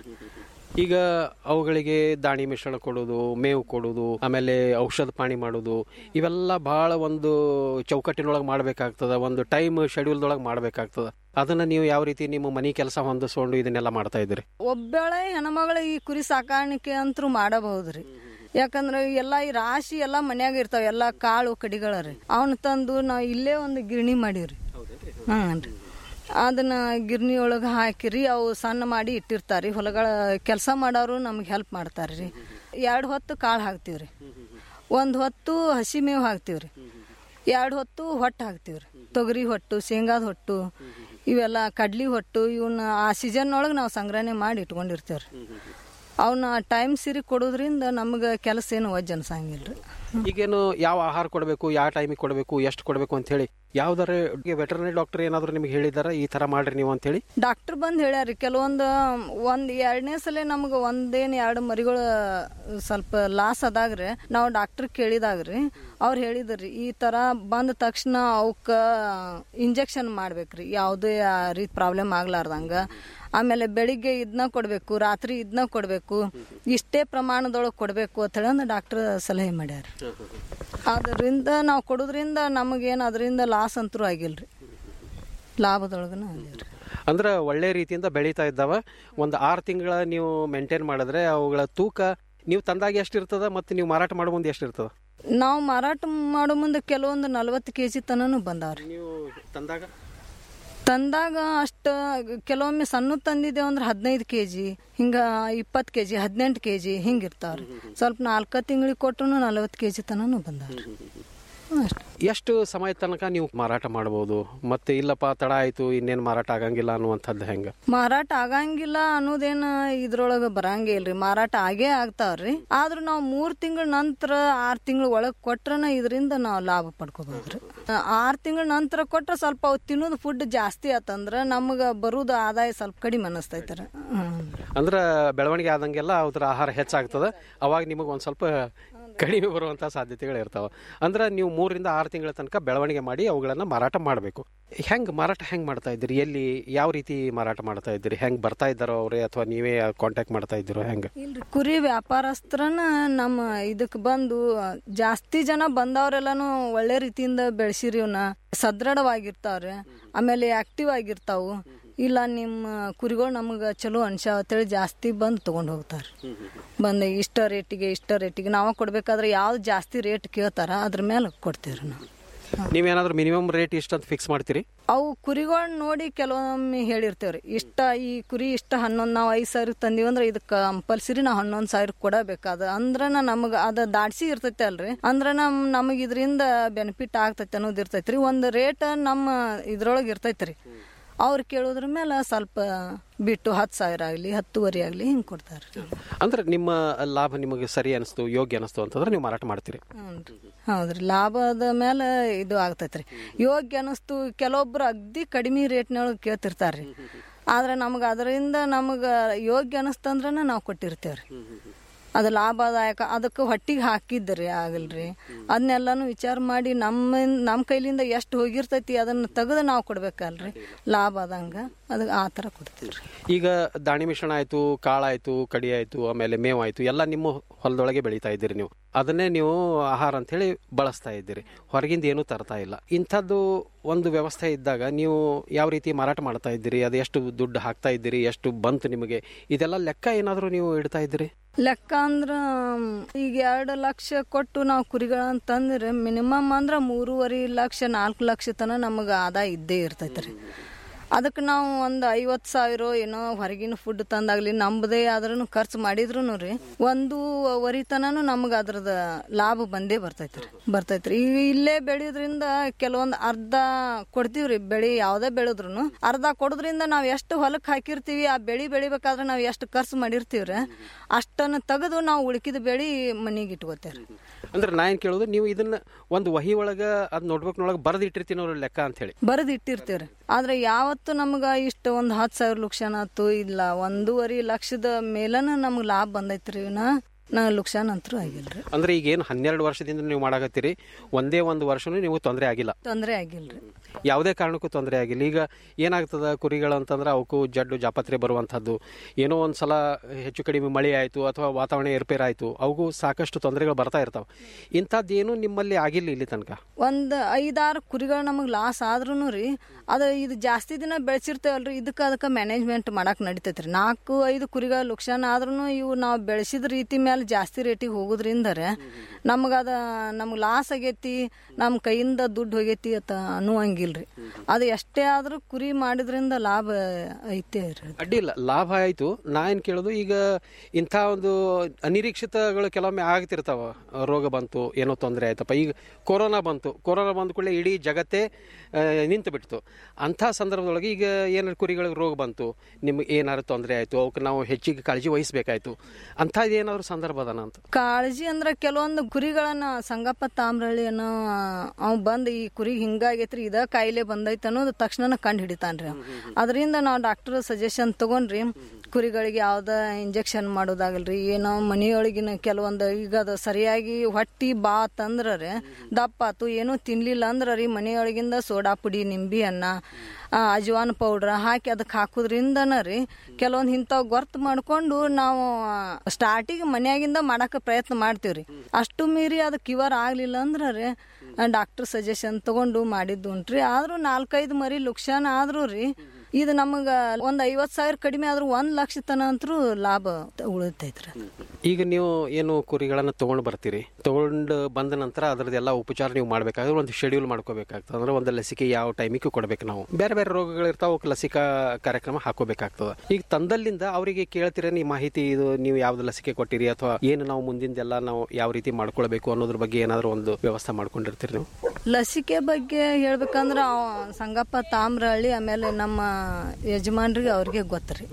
Speaker 12: ಈಗ ಅವುಗಳಿಗೆ ದಾಣಿ ಮಿಶ್ರಣ ಕೊಡೋದು ಮೇವು ಕೊಡೋದು ಆಮೇಲೆ ಔಷಧ ಪಾಣಿ ಮಾಡೋದು ಇವೆಲ್ಲ ಬಹಳ ಒಂದು ಚೌಕಟ್ಟಿನೊಳಗೆ ಮಾಡ್ಬೇಕಾಗ್ತದ ಒಂದು ಟೈಮ್ ಶೆಡ್ಯೂಲ್ದೊಳಗೆ ಮಾಡ್ಬೇಕಾಗ್ತದ ಅದನ್ನ ನೀವು ಯಾವ ರೀತಿ ನಿಮ್ಮ ಮನೆ ಕೆಲಸ ಹೊಂದಿಸ್ಕೊಂಡು ಇದನ್ನೆಲ್ಲ ಮಾಡ್ತಾ ಇದ್ರಿ
Speaker 13: ಒಬ್ಬಳೆ ಹೆಣ್ಮಗಳು ಈ ಕುರಿ ಸಾಕಾಣಿಕೆ ಅಂತೂ ಮಾಡಬಹುದ್ರಿ ಯಾಕಂದ್ರೆ ಎಲ್ಲ ಈ ರಾಶಿ ಎಲ್ಲ ಮನ್ಯಾಗ ಇರ್ತಾವ ಎಲ್ಲ ಕಾಳು ಕಡಿಗಳ ರೀ ಅವನ್ನ ತಂದು ನಾವು ಇಲ್ಲೇ ಒಂದು ಗಿರಣಿ ಮಾಡೀವ್ರಿ ಹ್ಞೂ ರೀ ಅದನ್ನ ಗಿರ್ನಿ ಒಳಗೆ ಹಾಕಿರಿ ಅವು ಸಣ್ಣ ಮಾಡಿ ಇಟ್ಟಿರ್ತಾರಿ ಹೊಲಗಳ ಕೆಲಸ ಮಾಡೋರು ನಮ್ಗೆ ಹೆಲ್ಪ್ ಮಾಡ್ತಾರ್ರಿ ಎರಡು ಹೊತ್ತು ಕಾಳು ಹಾಕ್ತೀವ್ರಿ ಒಂದು ಹೊತ್ತು ಹಸಿ ಮೇವು ಹಾಕ್ತೀವ್ರಿ ಎರಡು ಹೊತ್ತು ಹೊಟ್ಟು ಹಾಕ್ತೀವ್ರಿ ತೊಗರಿ ಹೊಟ್ಟು ಶೇಂಗಾದ ಹೊಟ್ಟು ಇವೆಲ್ಲ ಕಡ್ಲಿ ಹೊಟ್ಟು ಇವನ್ನ ಆ ಸೀಸನ್ ಒಳಗೆ ನಾವು ಸಂಗ್ರಹಣೆ ಮಾಡಿ ಇಟ್ಕೊಂಡಿರ್ತೇವ್ರಿ ಅವನ್ನ ಟೈಮ್ ಸಿರಿ ಕೊಡೋದ್ರಿಂದ ನಮ್ಗೆ ಕೆಲಸ ಏನು ವಜ್ಜ ಅನ್ಸಂಗಿಲ್ರಿ
Speaker 12: ಈಗೇನು ಯಾವ ಆಹಾರ ಕೊಡಬೇಕು ಯಾವ ಟೈಮಿಗೆ ಕೊಡಬೇಕು ಎಷ್ಟು ಕೊಡಬೇಕು ಅಂತ ಹೇಳಿ ಯಾವ್ದಾರ ವೆಟರ್ನರಿ ಡಾಕ್ಟರ್ ಏನಾದ್ರು ನಿಮ್ಗೆ ಹೇಳಿದಾರ ಈ ತರ ಮಾಡ್ರಿ ನೀವು ಅಂತ ಹೇಳಿ
Speaker 13: ಡಾಕ್ಟರ್ ಬಂದು ಹೇಳ್ಯಾರಿ ಕೆಲವೊಂದು ಒಂದ್ ಎರಡನೇ ಸಲ ನಮ್ಗೆ ಒಂದೇನ್ ಎರಡು ಮರಿಗಳು ಸ್ವಲ್ಪ ಲಾಸ್ ಅದಾಗ್ರಿ ನಾವು ಡಾಕ್ಟರ್ ಕೇಳಿದಾಗ್ರಿ ಅವ್ರು ಹೇಳಿದ್ರಿ ಈ ತರ ಬಂದ ತಕ್ಷಣ ಅವಕ್ಕ ಇಂಜೆಕ್ಷನ್ ಮಾಡ್ಬೇಕ್ರಿ ಯಾವುದೇ ರೀತಿ ಪ್ರಾಬ್ಲಮ್ ಆಗ್ಲಾರ್ದಂಗ ಆಮೇಲೆ ಬೆಳಿಗ್ಗೆ ಇದನ್ನ ಕೊಡಬೇಕು ರಾತ್ರಿ ಇದನ್ನ ಕೊಡಬೇಕು ಇಷ್ಟೇ ಪ್ರಮಾಣದೊಳಗೆ ಕೊಡಬೇಕು ಅಂತ ಹೇಳಿ ಒಂದು ಡಾಕ್ಟರ್ ಸಲಹೆ ಮಾಡ್ಯಾರ ಅದರಿಂದ ನಾವು ಕೊಡೋದ್ರಿಂದ ನಮಗೇನು ಅದರಿಂದ ಲಾಸ್ ಅಂತೂ ಆಗಿಲ್ರಿ ಲಾಭದೊಳಗನ ಆಗಿಲ್ರಿ
Speaker 12: ಅಂದ್ರೆ ಒಳ್ಳೆ ರೀತಿಯಿಂದ ಬೆಳೀತಾ ಇದ್ದಾವ ಒಂದು ಆರು ತಿಂಗಳ ನೀವು ಮೇಂಟೈನ್ ಮಾಡಿದ್ರೆ ಅವುಗಳ ತೂಕ ನೀವು ತಂದಾಗ ಎಷ್ಟಿರ್ತದ ಮತ್ತು ನೀವು ಮಾರಾಟ ಮಾಡೋ ಮುಂದೆ ಎಷ್ಟಿರ್ತದ
Speaker 13: ನಾವು ಮಾರಾಟ ಮಾಡೋ ಮುಂದೆ ಕೆಲವೊಂದು ನಲ್ವತ್ತು ಕೆ ಜಿ ತನನು ಬಂದಾವ್ರಿ
Speaker 12: ನೀವು ತಂದಾಗ
Speaker 13: ತಂದಾಗ ಅಷ್ಟ ಕೆಲವೊಮ್ಮೆ ಸಣ್ಣ ತಂದಿದ್ದೇವೆ ಅಂದ್ರೆ ಹದಿನೈದು ಕೆ ಜಿ ಹಿಂಗ ಇಪ್ಪತ್ತು ಕೆ ಜಿ ಹದಿನೆಂಟು ಕೆ ಜಿ ಹಿಂಗಿರ್ತಾವ್ರಿ ಸ್ವಲ್ಪ ನಾಲ್ಕು ತಿಂಗಳಿಗೆ ಕೊಟ್ಟರು ನಲವತ್ತು ಕೆ ಜಿ ತನನು ಬಂದಾವ್ರಿ
Speaker 12: ಎಷ್ಟು ಸಮಯ ತನಕ ನೀವು ಮಾರಾಟ ಮಾಡಬಹುದು ಮತ್ತೆ ಇಲ್ಲಪ್ಪ ತಡ ಆಯ್ತು ಇನ್ನೇನು ಮಾರಾಟ ಆಗಂಗಿಲ್ಲ ಅನ್ನುವಂಥದ್ದು ಹೆಂಗ
Speaker 13: ಮಾರಾಟ ಆಗಂಗಿಲ್ಲ ಅನ್ನೋದೇನು ಇದ್ರೊಳಗೆ ಬರಂಗೇ ಇಲ್ರಿ ಮಾರಾಟ ಆಗೇ ಆಗ್ತಾವ್ರಿ ಆದ್ರೂ ನಾವು ಮೂರ್ ತಿಂಗಳ ನಂತರ ಆರ್ ತಿಂಗಳ ಒಳಗ್ ಕೊಟ್ರನ ಇದರಿಂದ ನಾವು ಲಾಭ ಪಡ್ಕೋಬಹುದ್ರಿ ಆರ್ ತಿಂಗಳ ನಂತರ ಕೊಟ್ರ ಸ್ವಲ್ಪ ಅವು ತಿನ್ನೋದು ಫುಡ್ ಜಾಸ್ತಿ ಆತಂದ್ರ ನಮಗ ಬರುದು ಆದಾಯ ಸ್ವಲ್ಪ ಕಡಿಮೆ ಅನಸ್ತೈತರ ಹ್ಮ್
Speaker 12: ಅಂದ್ರೆ ಬೆಳವಣಿಗೆ ಆದಂಗೆಲ್ಲ ಅದ್ರ ಆಹಾರ ಹೆಚ್ಚಾಗ್ತದ ಅವಾಗ ನಿಮಗೆ ಒಂದು ಸ್ವಲ್ಪ ಕಡಿಮೆ ಬರುವಂತಹ ಸಾಧ್ಯತೆಗಳು ಇರ್ತಾವ ಅಂದ್ರೆ ನೀವು ಮೂರರಿಂದ ಆರು ತಿಂಗಳ ತನಕ ಬೆಳವಣಿಗೆ ಮಾಡಿ ಅವುಗಳನ್ನ ಮಾರಾಟ ಮಾಡಬೇಕು ಹೆಂಗ್ ಮಾರಾಟ ಹೆಂಗ್ ಮಾಡ್ತಾ ಇದ್ದೀರಿ ಎಲ್ಲಿ ಯಾವ ರೀತಿ ಮಾರಾಟ ಮಾಡ್ತಾ ಇದ್ದೀರಿ ಹೆಂಗ್ ಬರ್ತಾ ಇದ್ದಾರೋ ಅವರೇ ಅಥವಾ ನೀವೇ ಕಾಂಟ್ಯಾಕ್ಟ್ ಮಾಡ್ತಾ ಇದ್ದೀರೋ ಹೆಂಗ್
Speaker 13: ಇಲ್ರಿ ಕುರಿ ವ್ಯಾಪಾರಸ್ಥರನ ನಮ್ಮ ಇದಕ್ ಬಂದು ಜಾಸ್ತಿ ಜನ ಬಂದವ್ರೆಲ್ಲಾನು ಒಳ್ಳೆ ರೀತಿಯಿಂದ ಬೆಳೆಸಿರಿ ಇವನ್ನ ಸದೃಢವಾಗಿರ್ತಾವ್ರಿ ಆಮೇಲೆ ಆಕ್ಟಿವ್ ಆಗಿರ್ತಾವು ಇಲ್ಲ ನಿಮ್ಮ ಕುರಿಗಳು ನಮಗೆ ಚಲೋ ಅನ್ಸಾವ ಅಂತೇಳಿ ಜಾಸ್ತಿ ಬಂದು ತೊಗೊಂಡು ಹೋಗ್ತಾರೆ ಬಂದು ಇಷ್ಟ ರೇಟಿಗೆ ಇಷ್ಟ ರೇಟಿಗೆ ನಾವು ಕೊಡ್ಬೇಕಾದ್ರೆ ಯಾವ್ದು ಜಾಸ್ತಿ ರೇಟ್ ಕೇಳ್ತಾರ ಅದ್ರ ಮೇಲೆ ಕೊಡ್ತೀವಿ ನಾವು
Speaker 12: ನೀವೇನಾದ್ರೂ ಮಿನಿಮಮ್ ರೇಟ್ ಇಷ್ಟು ಅಂತ ಫಿಕ್ಸ್ ಮಾಡ್ತೀರಿ
Speaker 13: ಅವು ಕುರಿಗಳನ್ನ ನೋಡಿ ಕೆಲವೊಮ್ಮೆ ಹೇಳಿರ್ತೇವ್ರಿ ಇಷ್ಟ ಈ ಕುರಿ ಇಷ್ಟ ಹನ್ನೊಂದು ನಾವು ಐದು ಸಾವಿರ ತಂದೀವಿ ಅಂದ್ರೆ ಇದಕ್ಕೆ ಕಂಪಲ್ಸರಿ ನಾವು ಹನ್ನೊಂದು ಸಾವಿರ ಕೊಡಬೇಕಾದ ಅಂದ್ರನ ನಮಗೆ ಅದ ದಾಡ್ಸಿ ಇರ್ತೈತೆ ಅಲ್ರಿ ಅಂದ್ರ ನಮ್ ನಮಗೆ ಇದರಿಂದ ಬೆನಿಫಿಟ್ ಆಗ್ತೈತೆ ಅನ್ನೋದು ಇರ್ತೈತ್ರಿ ಒಂದು ರೇಟ್ ನಮ್ಮ ಇದ್ರೊಳಗೆ ಇರ್ತೈತ್ರಿ ಅವ್ರು ಕೇಳೋದ್ರ ಮೇಲೆ ಸ್ವಲ್ಪ ಬಿಟ್ಟು ಹತ್ತು ಸಾವಿರ ಆಗಲಿ ಹತ್ತುವರೆ ಆಗಲಿ ಹಿಂಗೆ ಕೊಡ್ತಾರೆ
Speaker 12: ಅಂದ್ರೆ ನಿಮ್ಮ ಲಾಭ ನಿಮಗೆ ಸರಿ ಅನಿಸ್ತು ಯೋಗ್ಯ ಅನಿಸ್ತು ಅಂತಂದ್ರೆ ನೀವು ಮಾರಾಟ ಮಾಡ್ತೀರಿ
Speaker 13: ಹೌದ್ರಿ ಲಾಭದ ಮೇಲೆ ಇದು ಆಗ್ತೈತ್ರಿ ಯೋಗ್ಯ ಅನಿಸ್ತು ಕೆಲವೊಬ್ರು ಅಗ್ದಿ ಕಡಿಮೆ ರೇಟ್ನೊಳಗೆ ಕೇಳ್ತಿರ್ತಾರ್ರಿ ಆದ್ರೆ ನಮ್ಗೆ ಅದರಿಂದ ನಮಗೆ ಯೋಗ್ಯ ಅನಿಸ್ತಂದ್ರನ ನಾವು ಕೊಟ್ಟಿರ್ತೇವ್ರಿ ಅದು ಲಾಭದಾಯಕ ಅದಕ್ಕೆ ಹೊಟ್ಟಿಗೆ ಹಾಕಿದ್ರಿ ಆಗಲ್ರಿ ಅದನ್ನೆಲ್ಲಾನು ವಿಚಾರ ಮಾಡಿ ನಮ್ಮ ನಮ್ಮ ಕೈಲಿಂದ ಎಷ್ಟು ಹೋಗಿರ್ತೈತಿ ಅದನ್ನ ತೆಗೆದು ನಾವು ಕೊಡ್ಬೇಕಲ್ರಿ ಲಾಭ ಆದಂಗ ಅದಕ್ಕೆ ಆ ಥರ ಕೊಡ್ತೀವಿ
Speaker 12: ಈಗ ದಾಣಿ ಮಿಶ್ರಣ ಆಯ್ತು ಕಾಳಾಯ್ತು ಕಡಿ ಆಯ್ತು ಆಮೇಲೆ ಮೇವು ಆಯ್ತು ಎಲ್ಲ ನಿಮ್ಮ ಹೊಲದೊಳಗೆ ಬೆಳೀತಾ ಇದ್ದೀರಿ ನೀವು ಅದನ್ನೇ ನೀವು ಆಹಾರ ಅಂತ ಹೇಳಿ ಬಳಸ್ತಾ ಇದ್ದೀರಿ ಹೊರಗಿಂದ ಏನೂ ತರ್ತಾ ಇಲ್ಲ ಇಂಥದ್ದು ಒಂದು ವ್ಯವಸ್ಥೆ ಇದ್ದಾಗ ನೀವು ಯಾವ ರೀತಿ ಮಾರಾಟ ಮಾಡ್ತಾ ಇದ್ದೀರಿ ಅದು ಎಷ್ಟು ದುಡ್ಡು ಹಾಕ್ತಾ ಇದ್ದೀರಿ ಎಷ್ಟು ಬಂತು ನಿಮಗೆ ಇದೆಲ್ಲ ಲೆಕ್ಕ ಏನಾದರೂ ನೀವು ಇಡ್ತಾ ಇದ್ದೀರಿ
Speaker 13: ಲೆಕ್ಕ ಅಂದ್ರ ಈಗ ಎರಡು ಲಕ್ಷ ಕೊಟ್ಟು ನಾವು ಕುರಿಗಳಂತಂದ್ರೆ ಮಿನಿಮಮ್ ಅಂದ್ರ ಮೂರುವರೆ ಲಕ್ಷ ನಾಲ್ಕು ಲಕ್ಷ ತನ ನಮಗೆ ಆದಾಯ ಇದ್ದೇ ಇರ್ತೈತ್ರಿ ಅದಕ್ಕೆ ನಾವು ಒಂದು ಐವತ್ತು ಸಾವಿರ ಏನೋ ಹೊರಗಿನ ಫುಡ್ ತಂದಾಗ್ಲಿ ನಮ್ಮದೇ ಆದ್ರೂ ಖರ್ಚು ಮಾಡಿದ್ರು ರೀ ಒಂದು ವರಿ ತನನು ನಮ್ಗೆ ಅದ್ರದ ಲಾಭ ಬಂದೇ ಬರ್ತೈತ್ರಿ ಬರ್ತೈತ್ರಿ ಈಗ ಇಲ್ಲೇ ಬೆಳೆಯೋದ್ರಿಂದ ಕೆಲವೊಂದು ಅರ್ಧ ಕೊಡ್ತೀವ್ರಿ ಬೆಳೆ ಯಾವುದೇ ಬೆಳೆದ್ರು ಅರ್ಧ ಕೊಡೋದ್ರಿಂದ ನಾವು ಎಷ್ಟು ಹೊಲಕ್ಕೆ ಹಾಕಿರ್ತೀವಿ ಆ ಬೆಳೆ ಬೆಳಿಬೇಕಾದ್ರೆ ನಾವು ಎಷ್ಟು ಖರ್ಚು ಮಾಡಿರ್ತೀವ್ರಿ ಅಷ್ಟನ್ನು ತೆಗೆದು ನಾವು ಉಳ್ಕಿದ ಬೆಳೆ ಮನೆಗೆ ಇಟ್ಕೋತೇವ್ರಿ
Speaker 12: ಅಂದ್ರೆ ನಾ ಏನ್ ಕೇಳೋದು ನೀವು ಇದನ್ನ ಒಂದು ವಹಿ ಒಳಗ ಅದ್ ನೋಟ್ಬುಕ್ನೊಳಗೆ ಬರೆದು ಇಟ್ಟಿರ್ತೀನಿ ಅವ್ರ ಲೆಕ್ಕ ಅಂತ ಹೇಳಿ
Speaker 13: ಬರೆದು ಇಟ್ಟಿರ್ತೀವ್ರಿ ಆದ್ರೆ ಯಾವತ್ತು ನಮ್ಗ ಇಷ್ಟ ಒಂದ್ ಹತ್ತು ಸಾವಿರ ಲಕ್ಷಣ ಆತು ಇಲ್ಲ ಒಂದೂವರೆ ಲಕ್ಷದ ಮೇಲನ ನಮ್ಗೆ ಲಾಭ ಬಂದೈತ್ರಿ ನಾ ನಾ ಲಕ್ಷಣ ಅಂತೂ ಆಗಿಲ್ರಿ
Speaker 12: ಅಂದ್ರೆ ಈಗ ಏನು ಹನ್ನೆರಡು ವರ್ಷದಿಂದ ನೀವು ಮಾಡಾಕತ್ತೀರಿ ಒಂದೇ ಒಂದು ವರ್ಷನೂ ನೀವು ತೊಂದರೆ ಆಗಿಲ್ಲ
Speaker 13: ತೊಂದರೆ ಆಗಿಲ್ರಿ
Speaker 12: ಯಾವುದೇ ಕಾರಣಕ್ಕೂ ತೊಂದರೆ ಆಗಿಲ್ಲ ಈಗ ಏನಾಗ್ತದ ಕುರಿಗಳು ಅಂತಂದ್ರೆ ಅವಕ್ಕೂ ಜಡ್ಡು ಜಾಪತ್ರೆ ಬರುವಂಥದ್ದು ಏನೋ ಒಂದು ಸಲ ಹೆಚ್ಚು ಕಡಿಮೆ ಮಳೆ ಆಯಿತು ಅಥವಾ ವಾತಾವರಣ ಏರ್ಪೇರ್ ಆಯಿತು ಅವಗೂ ಸಾಕಷ್ಟು ತೊಂದರೆಗಳು ಬರ್ತಾ ಇರ್ತಾವೆ ಇಂಥದ್ದೇನು ನಿಮ್ಮಲ್ಲಿ ಆಗಿಲ್ಲ ಇಲ್ಲಿ ತನಕ
Speaker 13: ಒಂದ್ ಐದಾರು ಕುರಿಗಳು ನಮಗ್ ಲಾಸ್ ಆದ್ರೂ ರೀ ಅದು ಇದು ಜಾಸ್ತಿ ದಿನ ಬೆಳೆಸಿರ್ತೇವಲ್ರಿ ಇದಕ್ಕೆ ಅದಕ್ಕೆ ಮ್ಯಾನೇಜ್ಮೆಂಟ್ ಮಾಡಕ್ ನಡಿತೈತ್ರಿ ನಾಲ್ಕು ಐದು ಕುರಿಗಳ ಲುಕ್ಷಾನ ಆದ್ರೂ ಇವು ನಾವು ಬೆಳೆಸಿದ ರೀತಿ ಮೇಲೆ ಜಾಸ್ತಿ ರೇಟಿಗೆ ಹೋಗೋದ್ರಿಂದರೆ ನಮ್ಗೆ ಅದ ನಮ್ಗೆ ಲಾಸ್ ಆಗೈತಿ ನಮ್ಮ ಕೈಯಿಂದ ದುಡ್ಡು ಹೋಗೈತಿ ಅಂತ ಅನ್ನುವಂಗಿಲ್ರಿ ಅದು ಎಷ್ಟೇ ಆದ್ರೂ ಕುರಿ ಮಾಡಿದ್ರಿಂದ ಲಾಭ ಐತೆ ರೀ
Speaker 12: ಅಡ್ಡಿ ಇಲ್ಲ ಲಾಭ ಆಯಿತು ನಾ ಏನು ಕೇಳೋದು ಈಗ ಇಂಥ ಒಂದು ಅನಿರೀಕ್ಷಿತಗಳು ಕೆಲವೊಮ್ಮೆ ಆಗ್ತಿರ್ತಾವ ರೋಗ ಬಂತು ಏನೋ ತೊಂದರೆ ಆಯ್ತಪ್ಪ ಈಗ ಕೊರೋನಾ ಬಂತು ಕೊರೋನಾ ಬಂದ ಕೂಡಲೇ ಇಡೀ ಜಗತ್ತೇ ಆ, ನಿಂತು ಬಿಡ್ತು ಅಂಥ ಸಂದರ್ಭದೊಳಗೆ ಈಗ ಏನಾರು ಕುರಿಗಳಿಗೆ ರೋಗ ಬಂತು ನಿಮ್ಗೆ ಏನಾದ್ರು ತೊಂದರೆ ಆಯಿತು ಅವಕ್ಕೆ ನಾವು ಹೆಚ್ಚಿಗೆ ಕಾಳಜಿ ವಹಿಸ್ಬೇಕಾಯ್ತು ಅಂಥದ್ದು ಏನಾದ್ರು ಸಂದರ್ಭ ಅದಾನ ಅಂತ
Speaker 13: ಕಾಳಜಿ ಅಂದ್ರೆ ಕೆಲವೊಂದು ಕುರಿಗಳನ್ನ ಸಂಗಪ್ಪ ತಾಮ್ರಳ್ಳಿ ಅನ್ನೋ ಅವ್ ಬಂದ್ ಈ ಕುರಿ ಹಿಂಗಾಗೈತ್ರಿ ಇದ ಕಾಯಿಲೆ ಬಂದೈತೆ ಅನ್ನೋದು ತಕ್ಷಣ ಕಂಡು ಹಿಡಿತಾನ್ರಿ ಅವ. ಅದರಿಂದ ನಾವು ಡಾಕ್ಟರ್ ಸಜೆಷನ್ ತಗೊಂಡ್ರಿ ಕುರಿಗಳಿಗೆ ಯಾವ್ದ ಇಂಜೆಕ್ಷನ್ ಮಾಡೋದಾಗಲ್ರಿ ಏನೋ ಮನೆಯೊಳಗಿನ ಕೆಲವೊಂದು ಈಗ ಅದು ಸರಿಯಾಗಿ ಹೊಟ್ಟಿ ಬಾತ್ ಅಂದ್ರ ರೀ ದಪ್ಪ ಆತು ಏನೂ ತಿನ್ಲಿಲ್ಲ ಅಂದ್ರ ರೀ ಮನೆಯೊಳಗಿಂದ ಸೋಡಾ ಪುಡಿ ನಿಂಬಿ ಅನ್ನ ಆ, ಅಜ್ವಾನ್ ಪೌಡ್ರ್ ಹಾಕಿ ಅದಕ್ಕೆ ಹಾಕೋದ್ರಿಂದನ ರೀ ಕೆಲವೊಂದು ಇಂಥವು ಗೊರ್ತು ಮಾಡ್ಕೊಂಡು ನಾವು ಸ್ಟಾರ್ಟಿಗೆ ಮನ್ಯಾಗಿಂದ ಮಾಡಕ್ಕೆ ಪ್ರಯತ್ನ ಮಾಡ್ತೀವ್ರಿ ಅಷ್ಟು ಮೀರಿ ಅದು ಕ್ಯೂರ್ ಆಗ್ಲಿಲ್ಲ ಅಂದ್ರೆ ರೀ ಡಾಕ್ಟರ್ ಸಜೆಷನ್ ತಗೊಂಡು ಮಾಡಿದ್ದು ಉಂಟ್ರಿ ಆದ್ರೂ ನಾಲ್ಕೈದು ಮರಿ ಲುಕ್ಷಾನ ಆದ್ರೂ ರೀ ಇದು ನಮಗ ಒಂದ್ ಐವತ್ ಸಾವಿರ ಕಡಿಮೆ ಆದ್ರೂ ಒಂದ್ ಲಕ್ಷ ತನ ಅಂತರೂ ಲಾಭ ಉಳಿತೈತ್ರಿ
Speaker 12: ಈಗ ನೀವು ಏನು ಕುರಿಗಳನ್ನು ತೊಗೊಂಡು ಬರ್ತೀರಿ ತೊಗೊಂಡು ಬಂದ ನಂತರ ಅದರದ್ದೆಲ್ಲ ಉಪಚಾರ ನೀವು ಮಾಡಬೇಕಾದ್ರೆ ಒಂದು ಶೆಡ್ಯೂಲ್ ಮಾಡ್ಕೋಬೇಕಾಗ್ತದೆ ಅಂದ್ರೆ ಒಂದು ಲಸಿಕೆ ಯಾವ ಟೈಮಿಗೆ ಕೊಡಬೇಕು ನಾವು ಬೇರೆ ಬೇರೆ ರೋಗಗಳು ಇರ್ತಾವ ಅವಕ್ಕೆ ಲಸಿಕಾ ಕಾರ್ಯಕ್ರಮ ಹಾಕೋಬೇಕಾಗ್ತದೆ ಈಗ ತಂದಲ್ಲಿಂದ ಅವರಿಗೆ ಕೇಳ್ತೀರ ಈ ಮಾಹಿತಿ ಇದು ನೀವು ಯಾವ್ದು ಲಸಿಕೆ ಕೊಟ್ಟಿರಿ ಅಥವಾ ಏನು ನಾವು ಮುಂದಿಂದೆಲ್ಲ ನಾವು ಯಾವ ರೀತಿ ಮಾಡ್ಕೊಳ್ಬೇಕು ಅನ್ನೋದ್ರ ಬಗ್ಗೆ ಏನಾದರೂ ಒಂದು ವ್ಯವಸ್ಥೆ ಮಾಡ್ಕೊಂಡಿರ್ತೀರಿ ನೀವು
Speaker 13: ಲಸಿಕೆ ಬಗ್ಗೆ ಹೇಳ್ಬೇಕಂದ್ರ ಅವ ಸಂಗಪ್ಪ ತಾಮ್ರಹಳ್ಳಿ ಆಮೇಲೆ ನಮ್ಮ ಯಜಮಾನ್ರಿಗೆ ಅವ್ರಿಗೆ ಗೊತ್ತ್ರಿ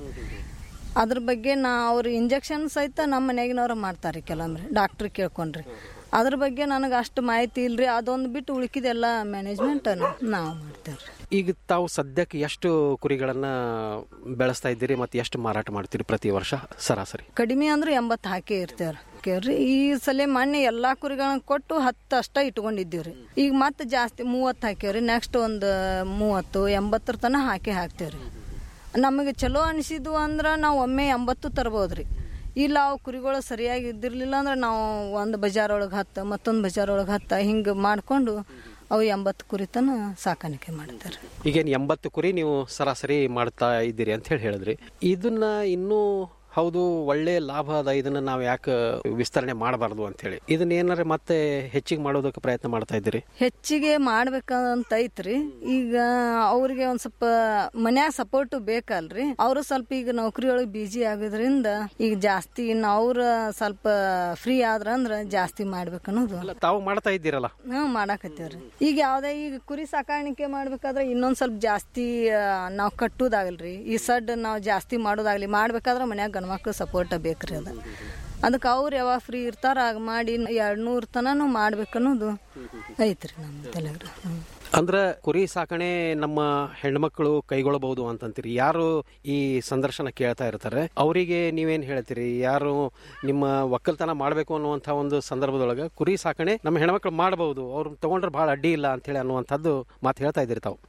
Speaker 13: ಅದ್ರ ಬಗ್ಗೆ ನಾ ಅವ್ರ ಇಂಜೆಕ್ಷನ್ ಸಹಿತ ನಮ್ಮ ಮನೆಗಿನವ್ರು ಮಾಡ್ತಾರೆ ಕೆಲವೊಮ್ಮೆ ಡಾಕ್ಟ್ರ್ ಕೇಳ್ಕೊಂಡ್ರಿ ಅದ್ರ ಬಗ್ಗೆ ನನಗೆ ಅಷ್ಟು ಮಾಹಿತಿ ಇಲ್ರಿ ಅದೊಂದು ಬಿಟ್ಟು ಉಳ್ಕಿದೆಲ್ಲ ಮ್ಯಾನೇಜ್ಮೆಂಟ್ ನಾವು ಮಾಡ್ತೇವ್ರಿ
Speaker 12: ಈಗ ತಾವು ಸದ್ಯಕ್ಕೆ ಎಷ್ಟು ಕುರಿಗಳನ್ನ ಬೆಳೆಸ್ತಾ ಇದ್ದೀರಿ ಮತ್ತು ಎಷ್ಟು ಮಾರಾಟ ಮಾಡ್ತೀರಿ ಪ್ರತಿ ವರ್ಷ ಸರಾಸರಿ
Speaker 13: ಕಡಿಮೆ ಅಂದ್ರೆ ಎಂಬತ್ತು ಹಾಕಿ ಇರ್ತೇವ್ರಿ ಕೇಳ್ರಿ ಈ ಸಲ ಮೊನ್ನೆ ಎಲ್ಲಾ ಕುರಿಗಳನ್ನ ಕೊಟ್ಟು ಹತ್ತು ಅಷ್ಟ ಇಟ್ಕೊಂಡಿದ್ದೀವ್ರಿ ಈಗ ಮತ್ತೆ ಜಾಸ್ತಿ ಮೂವತ್ತು ಹಾಕ್ಯವ್ರಿ ನೆಕ್ಸ್ಟ್ ಒಂದು ಮೂವತ್ತು ಎಂಬತ್ತರ ತನಕ ಹಾಕಿ ಹಾಕ್ತೇವ್ರಿ ನಮಗೆ ಚಲೋ ಅನಿಸಿದ್ವು ಅಂದ್ರೆ ನಾವು ಒಮ್ಮೆ ಎಂಬತ್ತು ತರ್ಬೋದ್ರಿ ಇಲ್ಲ ಅವು ಕುರಿಗಳು ಸರಿಯಾಗಿ ಇದ್ದಿರ್ಲಿಲ್ಲ ಅಂದ್ರೆ ನಾವು ಒಂದು ಬಜಾರ್ ಒಳಗೆ ಹತ್ತು ಮತ್ತೊಂದು ಬಜಾರ್ ಒಳಗೆ ಹತ್ತ ಹಿಂಗೆ ಮಾಡಿಕೊಂಡು ಅವು ಎಂಬತ್ತು ಕುರಿ ತನ ಸಾಕಾಣಿಕೆ ಮಾಡ್ತಾರೆ
Speaker 12: ಈಗೇನು ಎಂಬತ್ತು ಕುರಿ ನೀವು ಸರಾಸರಿ ಮಾಡ್ತಾ ಇದ್ದೀರಿ ಅಂತ ಹೇಳಿ ಹೇಳಿದ್ರಿ ಇದನ್ನ ಇನ್ನೂ ಹೌದು ಒಳ್ಳೆ ಲಾಭ ಅದ ಇದನ್ನ ನಾವು ಯಾಕೆ ವಿಸ್ತರಣೆ ಮಾಡಬಾರ್ದು ಅಂತ ಹೇಳಿ ಇದನ್ನ ಏನಾರ ಮತ್ತೆ ಹೆಚ್ಚಿಗೆ ಮಾಡೋದಕ್ಕೆ ಪ್ರಯತ್ನ ಮಾಡ್ತಾ ಇದ್ದೀರಿ
Speaker 13: ಹೆಚ್ಚಿಗೆ ಮಾಡ್ಬೇಕಂತ ಐತ್ರಿ ಈಗ ಅವ್ರಿಗೆ ಒಂದ್ ಸ್ವಲ್ಪ ಮನ್ಯಾಗ ಸಪೋರ್ಟ್ ಬೇಕಲ್ರಿ ಅವರು ಸ್ವಲ್ಪ ಈಗ ನೌಕರಿ ಒಳಗೆ ಬಿಜಿ ಆಗೋದ್ರಿಂದ ಈಗ ಜಾಸ್ತಿ ಇನ್ನು ಅವ್ರ ಸ್ವಲ್ಪ ಫ್ರೀ ಆದ್ರ ಅಂದ್ರ ಜಾಸ್ತಿ ಮಾಡ್ಬೇಕನ್ನೋದು
Speaker 12: ಅಲ್ಲ ತಾವು ಮಾಡ್ತಾ ಇದ್ದೀರಲ್ಲ
Speaker 13: ಹ್ಮ್ ಮಾಡಾಕತ್ತೇವ್ರಿ ಈಗ ಯಾವ್ದೇ ಈಗ ಕುರಿ ಸಾಕಾಣಿಕೆ ಮಾಡ್ಬೇಕಾದ್ರೆ ಇನ್ನೊಂದ್ ಸ್ವಲ್ಪ ಜಾಸ್ತಿ ನಾವು ಕಟ್ಟುದಾಗಲ್ರಿ ಈ ಸಡ್ ನಾವು ಜಾಸ್ತಿ ಮಾಡೋದಾಗ್ಲಿ ಮಾಡ್ಬೇಕಾದ್ರೆ ಮನ್ಯಾಗ ಗಂಡ್ಮಕ್ಳು ಸಪೋರ್ಟ್ ಬೇಕ್ರಿ ಅದ ಅದಕ್ಕೆ ಅವ್ರು ಯಾವಾಗ ಫ್ರೀ ಇರ್ತಾರ ಆಗ ಮಾಡಿ ಎರಡ್ ನೂರ್ ತನನು ಮಾಡ್ಬೇಕನ್ನೋದು ಐತ್ರಿ ನಮ್ಮ ತಲೆಗ್ರ ಹ್ಮ್
Speaker 12: ಅಂದ್ರ ಕುರಿ ಸಾಕಣೆ ನಮ್ಮ ಹೆಣ್ಮಕ್ಳು ಕೈಗೊಳ್ಳಬಹುದು ಅಂತಂತೀರಿ ಯಾರು ಈ ಸಂದರ್ಶನ ಕೇಳ್ತಾ ಇರ್ತಾರೆ ಅವರಿಗೆ ನೀವೇನ್ ಹೇಳ್ತೀರಿ ಯಾರು ನಿಮ್ಮ ಒಕ್ಕಲ್ತನ ಮಾಡಬೇಕು ಅನ್ನುವಂಥ ಒಂದು ಸಂದರ್ಭದೊಳಗೆ ಕುರಿ ಸಾಕಣೆ ನಮ್ಮ ಹೆಣ್ಮಕ್ಳು ಮಾಡಬಹುದು ಅವ್ರು ತಗೊಂಡ್ರೆ ಬಹಳ ಅಡ್ಡಿ ಇಲ್ಲ ಅಂತೇಳಿ ಅನ್ನುವಂಥದ್ದು ಮಾತು ಹೇಳ್ತಾ ಇದ್ದೀರಿ ತಾವು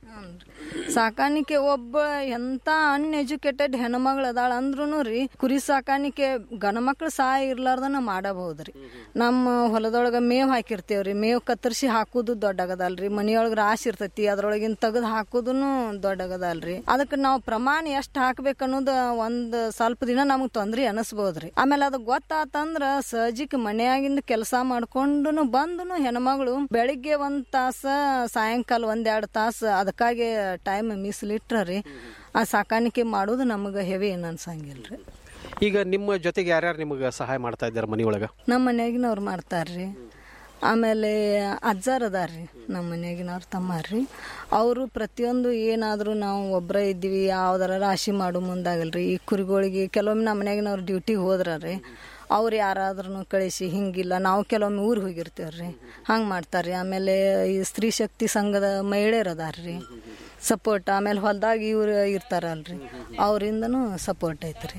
Speaker 13: ಸಾಕಾಣಿಕೆ ಒಬ್ಬ ಎಂತ ಅನ್ಎಜುಕೇಟೆಡ್ ಹೆಣ್ಮಗಳು ಅದಾಳ ಅಂದ್ರೂ ರೀ ಕುರಿ ಸಾಕಾಣಿಕೆ ಗಣಮಕ್ಳು ಸಹಾಯ ಇರ್ಲಾರ್ದನ ಮಾಡಬಹುದ್ರಿ ನಮ್ಮ ಹೊಲದೊಳಗ ಮೇವ್ ಹಾಕಿರ್ತೇವ್ರಿ ಮೇವ್ ಕತ್ತರಿಸಿ ಹಾಕುದು ದೊಡ್ಡಗದಲ್ರಿ ಮನಿಯೊಳಗ ರಾಶಿ ಸಮಸ್ಯೆ ಇರ್ತೈತಿ ಅದ್ರೊಳಗಿನ ತೆಗೆದು ಹಾಕೋದನ್ನು ದೊಡ್ಡಗದ ಅಲ್ರಿ ಅದಕ್ಕೆ ನಾವು ಪ್ರಮಾಣ ಎಷ್ಟು ಹಾಕ್ಬೇಕು ಅನ್ನೋದು ಒಂದ್ ಸ್ವಲ್ಪ ದಿನ ನಮಗ್ ತೊಂದ್ರೆ ಅನಿಸ್ಬೋದ್ರಿ ಆಮೇಲೆ ಅದು ಗೊತ್ತಾತಂದ್ರ ಸಹಜಿಕ್ ಮನೆಯಾಗಿಂದ ಕೆಲಸ ಮಾಡ್ಕೊಂಡು ಬಂದು ಹೆಣ್ಮಗಳು ಬೆಳಿಗ್ಗೆ ಒಂದ್ ತಾಸ ಸಾಯಂಕಾಲ ಒಂದೆರಡು ತಾಸ ಅದಕ್ಕಾಗಿ ಟೈಮ್ ಮೀಸಲಿಟ್ರಿ ಆ ಸಾಕಾಣಿಕೆ ಮಾಡೋದು ನಮಗೆ ಹೆವಿ ಏನು ಅನ್ಸಂಗಿಲ್ರಿ
Speaker 12: ಈಗ ನಿಮ್ಮ ಜೊತೆಗೆ ಯಾರ್ಯಾರು ನಿಮಗೆ ಸಹಾಯ ಮಾಡ್ತಾ ಇದ್ದಾರೆ ಮನೆಯೊಳಗ
Speaker 13: ನಮ್ಮ ಮನ್ಯಾಗಿನವ್ರು ಮಾಡ್ತಾರ್ರಿ ಆಮೇಲೆ ಅಜ್ಜಾರ್ ಅದಾರ್ರಿ ನಮ್ಮ ಮನ್ಯಾಗಿನವ್ರ ತಮ್ಮಾರ್ರಿ ಅವರು ಪ್ರತಿಯೊಂದು ಏನಾದರೂ ನಾವು ಒಬ್ಬರ ಇದ್ದೀವಿ ಯಾವ್ದಾರ ರಾಶಿ ಮಾಡು ಮುಂದಾಗಲ್ರಿ ಈ ಕುರಿಗಳಿಗೆ ಕೆಲವೊಮ್ಮೆ ನಮ್ಮ ಮನ್ಯಾಗಿನವ್ರು ಡ್ಯೂಟಿಗೆ ಹೋದ್ರಿ ಅವ್ರು ಯಾರಾದ್ರೂ ಕಳಿಸಿ ಹಿಂಗಿಲ್ಲ ನಾವು ಕೆಲವೊಮ್ಮೆ ಊರಿಗೆ ಹೋಗಿರ್ತೇವ್ರಿ ಹಂಗೆ ಮಾಡ್ತಾರ್ರಿ ಆಮೇಲೆ ಈ ಸ್ತ್ರೀ ಶಕ್ತಿ ಸಂಘದ ಮಹಿಳೆಯರು ಅದಾರ್ರಿ ಸಪೋರ್ಟ್ ಆಮೇಲೆ ಹೊಲ್ದಾಗ ಇವ್ರು ಇರ್ತಾರಲ್ರಿ ಅವರಿಂದನೂ ಸಪೋರ್ಟ್ ಐತ್ರಿ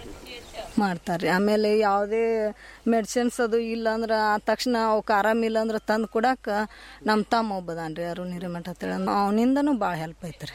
Speaker 13: ಮಾಡ್ತಾರೆ ಆಮೇಲೆ ಯಾವುದೇ ಮೆಡಿಸಿನ್ಸ್ ಅದು ಇಲ್ಲ ಅಂದ್ರೆ ಆ ತಕ್ಷಣ ಅವಕ್ಕೆ ಆರಾಮಿಲ್ಲ ಅಂದ್ರೆ ತಂದು ಕೊಡಾಕ ನಮ್ಮ ತಮ್ಮ ಒಬ್ಬದಾನ್ರಿ ಅರುಣ್ ಹಿರೇಮಠ ಅಂತೇಳಿ ಅವನಿಂದನೂ ಭಾಳ ಹೆಲ್ಪ್ ಐತ್ರಿ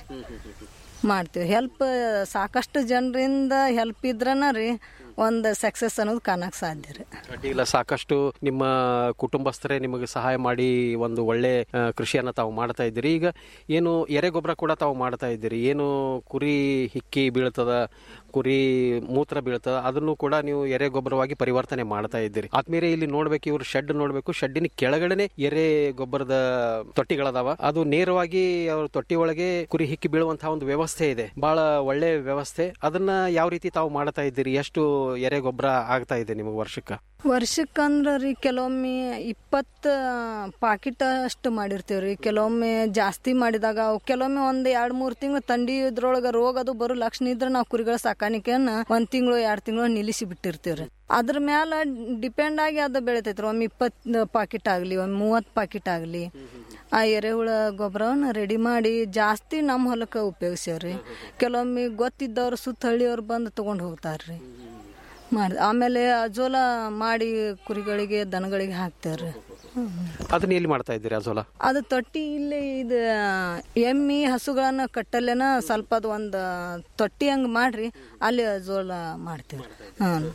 Speaker 13: ಮಾಡ್ತೀವಿ ಹೆಲ್ಪ್ ಸಾಕಷ್ಟು ಜನರಿಂದ ಹೆಲ್ಪ್ ಇದ್ರನ ರೀ ಒಂದು ಸಕ್ಸಸ್ ಅನ್ನೋದು ಕಾಣಕ್ಕೆ ಸಾಧ್ಯ ರೀ
Speaker 12: ಅಡ್ಡಿಲ್ಲ ಸಾಕಷ್ಟು ನಿಮ್ಮ ಕುಟುಂಬಸ್ಥರೇ ನಿಮಗೆ ಸಹಾಯ ಮಾಡಿ ಒಂದು ಒಳ್ಳೆ ಆ, ಕೃಷಿಯನ್ನ ತಾವು ಮಾಡ್ತಾ ಇದ್ದೀರಿ ಈಗ ಏನು ಎರೆಗೊಬ್ಬರ ಕೂಡ ತಾವು ಮಾಡ್ತಾ ಇದ್ದೀರಿ ಏನು ಕುರಿ ಹಿಕ್ಕಿ ಬೀಳ್ತದ ಕುರಿ ಮೂತ್ರ ಬೀಳ್ತದ ಅದನ್ನು ಕೂಡ ನೀವು ಎರೆ ಗೊಬ್ಬರವಾಗಿ ಪರಿವರ್ತನೆ ಮಾಡ್ತಾ ಇದ್ದೀರಿ ಆದ್ಮೇಲೆ ಇಲ್ಲಿ ನೋಡ್ಬೇಕು ಇವ್ರು ಶೆಡ್ ನೋಡ್ಬೇಕು ಶೆಡ್ಡಿನ ಕೆಳಗಡೆನೆ ಎರೆ ಗೊಬ್ಬರದ ತೊಟ್ಟಿಗಳದಾವ ಅದು ನೇರವಾಗಿ ಅವ್ರ ತೊಟ್ಟಿ ಒಳಗೆ ಕುರಿ ಹಿಕ್ಕಿ ಬೀಳುವಂತಹ ಒಂದು ವ್ಯವಸ್ಥೆ ಇದೆ ಬಹಳ ಒಳ್ಳೆ ವ್ಯವಸ್ಥೆ ಅದನ್ನ ಯಾವ ರೀತಿ ತಾವು ಮಾಡ್ತಾ ಇದ್ದೀರಿ ಎಷ್ಟು ಎರೆ ಗೊಬ್ಬರ ಆಗ್ತಾ ಇದೆ ನಿಮಗೆ ವರ್ಷಕ್ಕೆ
Speaker 13: ವರ್ಷಕ್ಕಂದ್ರ ರೀ ಕೆಲವೊಮ್ಮೆ ಇಪ್ಪತ್ತು ಪಾಕಿಟ್ ಅಷ್ಟು ಮಾಡಿರ್ತೀವ್ರಿ ಕೆಲವೊಮ್ಮೆ ಜಾಸ್ತಿ ಮಾಡಿದಾಗ ಅವು ಕೆಲವೊಮ್ಮೆ ಒಂದ್ ಎರಡ್ ಮೂರ್ ತಿಂಗಳು ತಂಡಿ ಇದ್ರೊಳಗ ರೋಗ ಅದು ಬರೋ ಲಕ್ಷಣ ಇದ್ರೆ ನಾವು ಕುರಿಗಳ ಸಾಕಾಣಿಕೆಯನ್ನ ಒಂದ್ ತಿಂಗಳು ಎರಡ್ ತಿಂಗಳು ನಿಲ್ಲಿಸಿ ಬಿಟ್ಟಿರ್ತೀವ್ರಿ ಅದ್ರ ಮ್ಯಾಲ ಡಿಪೆಂಡ್ ಆಗಿ ಅದು ಬೆಳಿತೈತ್ರಿ ಒಮ್ಮೆ ಇಪ್ಪತ್ ಪಾಕಿಟ್ ಆಗ್ಲಿ ಒಮ್ಮೆ ಮೂವತ್ ಪಾಕಿಟ್ ಆಗ್ಲಿ ಆ ಎರೆಹುಳ ಗೊಬ್ಬರವನ್ನ ರೆಡಿ ಮಾಡಿ ಜಾಸ್ತಿ ನಮ್ಮ ಹೊಲಕ್ಕೆ ಉಪಯೋಗಿಸ್ಯಾವ್ರಿ ಕೆಲವೊಮ್ಮೆ ಗೊತ್ತಿದ್ದವ್ರು ಸುತ್ತ ಹಳ್ಳಿಯವ್ರು ಬಂದು ತಗೊಂಡ್ ಹೋಗ್ತಾರ್ರಿ ಮಾಡಿ ಆಮೇಲೆ ಅಜೋಲ ಮಾಡಿ ಕುರಿಗಳಿಗೆ ದನಗಳಿಗೆ ಹಾಕ್ತಾರ್ರಿ
Speaker 12: ಅದನ್ನ ಎಲ್ಲಿ ಮಾಡ್ತಾ ಇದ್ದೀರಿ ಅಜೋಲ
Speaker 13: ಅದು ತೊಟ್ಟಿ ಇಲ್ಲಿ ಇದು ಎಮ್ಮಿ ಹಸುಗಳನ್ನ ಕಟ್ಟಲೆನ ಸ್ವಲ್ಪ ಅದು ಒಂದು ತೊಟ್ಟಿ ಹಂಗ್ ಮಾಡ್ರಿ ಅಲ್ಲಿ ಅಜೋಲ ಮಾಡ್ತೀವ್ರಿ ಹ್ಞೂ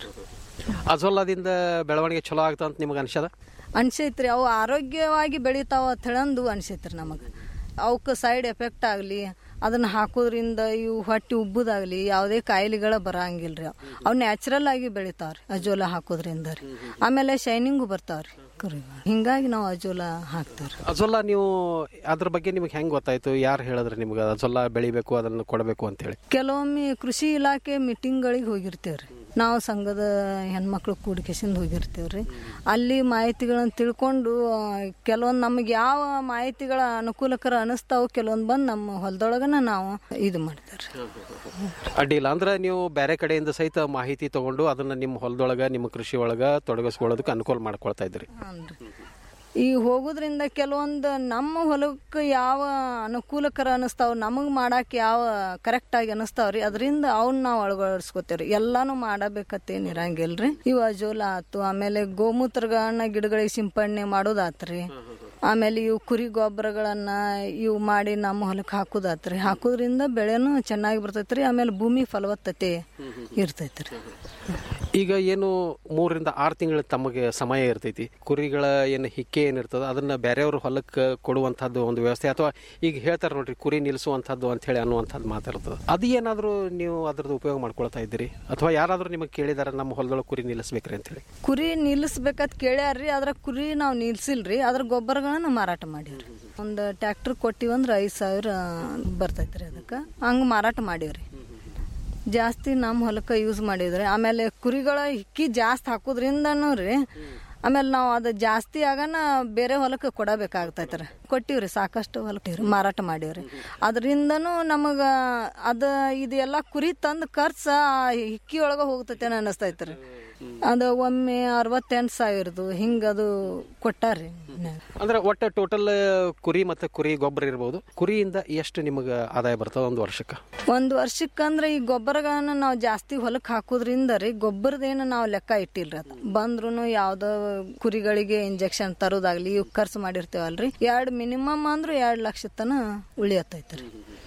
Speaker 12: ಅಜೋಲಾದಿಂದ ಬೆಳವಣಿಗೆ ಚಲೋ ಆಗ್ತಾ ಅಂತ ನಿಮಗೆ ಅನ್ಸದ
Speaker 13: ಅನ್ಸೈತ್ರಿ ಅವು ಆರೋಗ್ಯವಾಗಿ ಬೆಳಿತಾವ ಅಂತ ಹೇಳಂದು ಅನ್ಸೈತ್ರಿ ನಮಗೆ ಅವಕ್ಕೆ ಸೈಡ್ ಎಫೆಕ್ಟ್ ಆಗಲಿ ಅದನ್ನ ಹಾಕೋದ್ರಿಂದ ಇವು ಹೊಟ್ಟೆ ಉಬ್ಬುದಾಗ್ಲಿ ಯಾವುದೇ ಕಾಯಿಲೆಗಳ ಬರಂಗಿಲ್ರಿ ಅವು ಅವು ನ್ಯಾಚುರಲ್ ಆಗಿ ಬೆಳಿತಾವ್ರಿ ಅಜೋಲ ಹಾಕೋದ್ರಿಂದ ರೀ ಆಮೇಲೆ ಶೈನಿಂಗು ಬರ್ತಾವ್ರಿ ಕುರಿಗಳು ಹಿಂಗಾಗಿ ನಾವು ಅಜೋಲ ಹಾಕ್ತಾವ್ರಿ
Speaker 12: ಅಜೋಲಾ ನೀವು ಅದ್ರ ಬಗ್ಗೆ ನಿಮಗೆ ಹೆಂಗ್ ಗೊತ್ತಾಯ್ತು ಯಾರು ಹೇಳಿದ್ರಿ ನಿಮ್ಗೆ ಅಜೋಲಾ ಬೆಳಿಬೇಕು ಅದನ್ನು ಕೊಡಬೇಕು ಅಂತ ಹೇಳಿ
Speaker 13: ಕೆಲವೊಮ್ಮೆ ಕೃಷಿ ಇಲಾಖೆ ಮೀಟಿಂಗ್ಗಳಿಗೆ ಹೋಗಿರ್ತೇವ್ರಿ ನಾವು ಸಂಘದ ಹೆಣ್ಮಕ್ಳು ಕೂಡಿಕೆಸಿಂದ ಹೋಗಿರ್ತೇವ್ರಿ ಅಲ್ಲಿ ಮಾಹಿತಿಗಳನ್ನ ತಿಳ್ಕೊಂಡು ಕೆಲವೊಂದು ನಮಗೆ ಯಾವ ಮಾಹಿತಿಗಳ ಅನುಕೂಲಕರ ಅನಿಸ್ತಾವ ಕೆಲವೊಂದು ಬಂದು ನಮ್ಮ ಹೊಲದೊಳಗನ ನಾವು ಇದು ಮಾಡ್ತಾರೆ
Speaker 12: ಅಡ್ಡಿಲ್ಲ ಅಂದ್ರೆ ನೀವು ಬೇರೆ ಕಡೆಯಿಂದ ಸಹಿತ ಮಾಹಿತಿ ತಗೊಂಡು ಅದನ್ನ ನಿಮ್ಮ ಹೊಲದೊಳಗ ನಿಮ್ಮ ಕೃಷಿ ಒಳಗ ತೊಡಗಿಸ್ಕೊಳ್ಳೋದಕ್ಕೆ ಅನುಕೂಲ ಮಾಡ್ಕೊಳ್ತಾ ಇದ್ರಿ
Speaker 13: ಈ ಹೋಗೋದ್ರಿಂದ ಕೆಲವೊಂದು ನಮ್ಮ ಹೊಲಕ್ಕೆ ಯಾವ ಅನುಕೂಲಕರ ಅನಿಸ್ತಾವ ನಮಗೆ ಮಾಡಕ್ಕೆ ಯಾವ ಕರೆಕ್ಟ್ ಆಗಿ ಅನಿಸ್ತಾವ್ರಿ ಅದರಿಂದ ಅವನ್ನ ನಾವು ಅಳವಡಿಸ್ಕೋತೇವ್ರಿ ಎಲ್ಲಾನು ಮಾಡಬೇಕತ್ತೇನು ಇರಂಗಿಲ್ರಿ ಇವು ಅಜೋಲ ಆತು ಆಮೇಲೆ ಗೋಮೂತ್ರಗಳನ್ನ ಗಿಡಗಳಿಗೆ ಸಿಂಪಡಣೆ ಮಾಡೋದಾತ್ರಿ ಆಮೇಲೆ ಇವು ಕುರಿ ಗೊಬ್ಬರಗಳನ್ನ ಇವು ಮಾಡಿ ನಮ್ಮ ಹೊಲಕ್ಕೆ ಹಾಕೋದಾತ್ರಿ ಹಾಕೋದ್ರಿಂದ ಬೆಳೆನೂ ಚೆನ್ನಾಗಿ ಬರ್ತೈತ್ರಿ ಆಮೇಲೆ ಭೂಮಿ ಫಲವತ್ತತೆ ಇರ್ತೈತ್ರಿ
Speaker 12: ಈಗ ಏನು ಮೂರರಿಂದ ಆರು ತಿಂಗಳ ತಮಗೆ ಸಮಯ ಇರ್ತೈತಿ ಕುರಿಗಳ ಏನು ಹಿಕ್ಕೆ ಏನಿರ್ತದ ಅದನ್ನ ಬೇರೆಯವ್ರ ಹೊಲಕ್ಕೆ ಕೊಡುವಂತಹದ್ದು ಒಂದು ವ್ಯವಸ್ಥೆ ಅಥವಾ ಈಗ ಹೇಳ್ತಾರೆ ನೋಡ್ರಿ ಕುರಿ ನಿಲ್ಲಿಸುವಂತಹದ್ದು ಅಂತ ಹೇಳಿ ಅನ್ನುವಂಥದ್ದು ಮಾತಾಡ್ತದೆ ಅದು ಏನಾದರೂ ನೀವು ಅದ್ರದ್ದು ಉಪಯೋಗ ಮಾಡ್ಕೊಳ್ತಾ ಇದ್ದೀರಿ ಅಥವಾ ಯಾರಾದರೂ ನಿಮಗೆ ಕೇಳಿದಾರೆ ನಮ್ಮ ಹೊಲದೊಳಗೆ ಕುರಿ ನಿಲ್ಲಿಸ್ಬೇಕ್ರಿ ಅಂತ ಹೇಳಿ
Speaker 13: ಕುರಿ ನಿಲ್ಲಿಸ್ಬೇಕಂತ ಕೇಳ್ಯಾರ್ರಿ ಅದ್ರ ಕುರಿ ನಾವು ನಿಲ್ಸಿಲ್ರಿ ಅದ್ರ ಗೊಬ್ಬರಗಳನ್ನ ಮಾರಾಟ ಮಾಡೀವ್ರಿ ಒಂದು ಟ್ಯಾಕ್ಟರ್ ಕೊಟ್ಟಿವಂದ್ರ ಐದು ಸಾವಿರ ಬರ್ತೈತ್ರಿ ಅದಕ್ಕೆ ಹಂಗೆ ಮಾರಾಟ ಮಾಡೀವ್ರಿ ಜಾಸ್ತಿ ನಮ್ಮ ಹೊಲಕ್ಕೆ ಯೂಸ್ ಮಾಡಿದ್ರಿ ಆಮೇಲೆ ಕುರಿಗಳ ಹಿಕ್ಕಿ ಜಾಸ್ತಿ ಹಾಕೋದ್ರಿಂದನೂ ರೀ ಆಮೇಲೆ ನಾವು ಅದು ಜಾಸ್ತಿ ಆಗನ ಬೇರೆ ಹೊಲಕ್ಕೆ ಕೊಡಬೇಕಾಗ್ತೈತ್ರಿ ಕೊಟ್ಟಿವ್ರಿ ಸಾಕಷ್ಟು ಹೊಲಕ್ಕೆ ಮಾರಾಟ ಮಾಡೀವ್ರಿ ಅದರಿಂದನೂ ನಮಗೆ ಅದು ಇದೆಲ್ಲ ಕುರಿ ತಂದು ಖರ್ಚು ಆ ಹಿಕ್ಕಿ ಒಳಗೆ ಹೋಗ್ತೈತೆ ಅನ್ನಿಸ್ತೈತ್ರಿ ಅದು ಒಮ್ಮೆ ಅರವತ್ತೆಂಟು ಸಾವಿರದು ಹಿಂಗದು ಕೊಟ್ಟಾರ್ರಿ
Speaker 12: ಅಂದ್ರೆ ಒಟ್ಟು ಟೋಟಲ್ ಕುರಿ ಮತ್ತೆ ಕುರಿ ಗೊಬ್ಬರ ಇರ್ಬೋದು ಕುರಿಯಿಂದ ಎಷ್ಟು ನಿಮಗೆ ಆದಾಯ ಬರ್ತದ ಒಂದು ವರ್ಷಕ್ಕೆ
Speaker 13: ಒಂದು ವರ್ಷಕ್ಕಂದ್ರೆ ಈ ಗೊಬ್ಬರಗಳನ್ನ ನಾವು ಜಾಸ್ತಿ ಹೊಲಕ್ಕೆ ಹಾಕೋದ್ರಿಂದ ರೀ ಗೊಬ್ಬರದೇನು ನಾವು ಲೆಕ್ಕ ಇಟ್ಟಿಲ್ರಿ ಅದು ಬಂದ್ರು ಯಾವ್ದೋ ಕುರಿಗಳಿಗೆ ಇಂಜೆಕ್ಷನ್ ತರೋದಾಗ್ಲಿ ಇವ್ ಖರ್ಚು ಮಾಡಿರ್ತೇವಲ್ರಿ ಎರಡು ಮಿನಿಮಮ್ ಅಂದ್ರೂ ಎರಡು ಲಕ್ಷ ತನ ಉಳಿಯತ್ತೈತ್ರಿ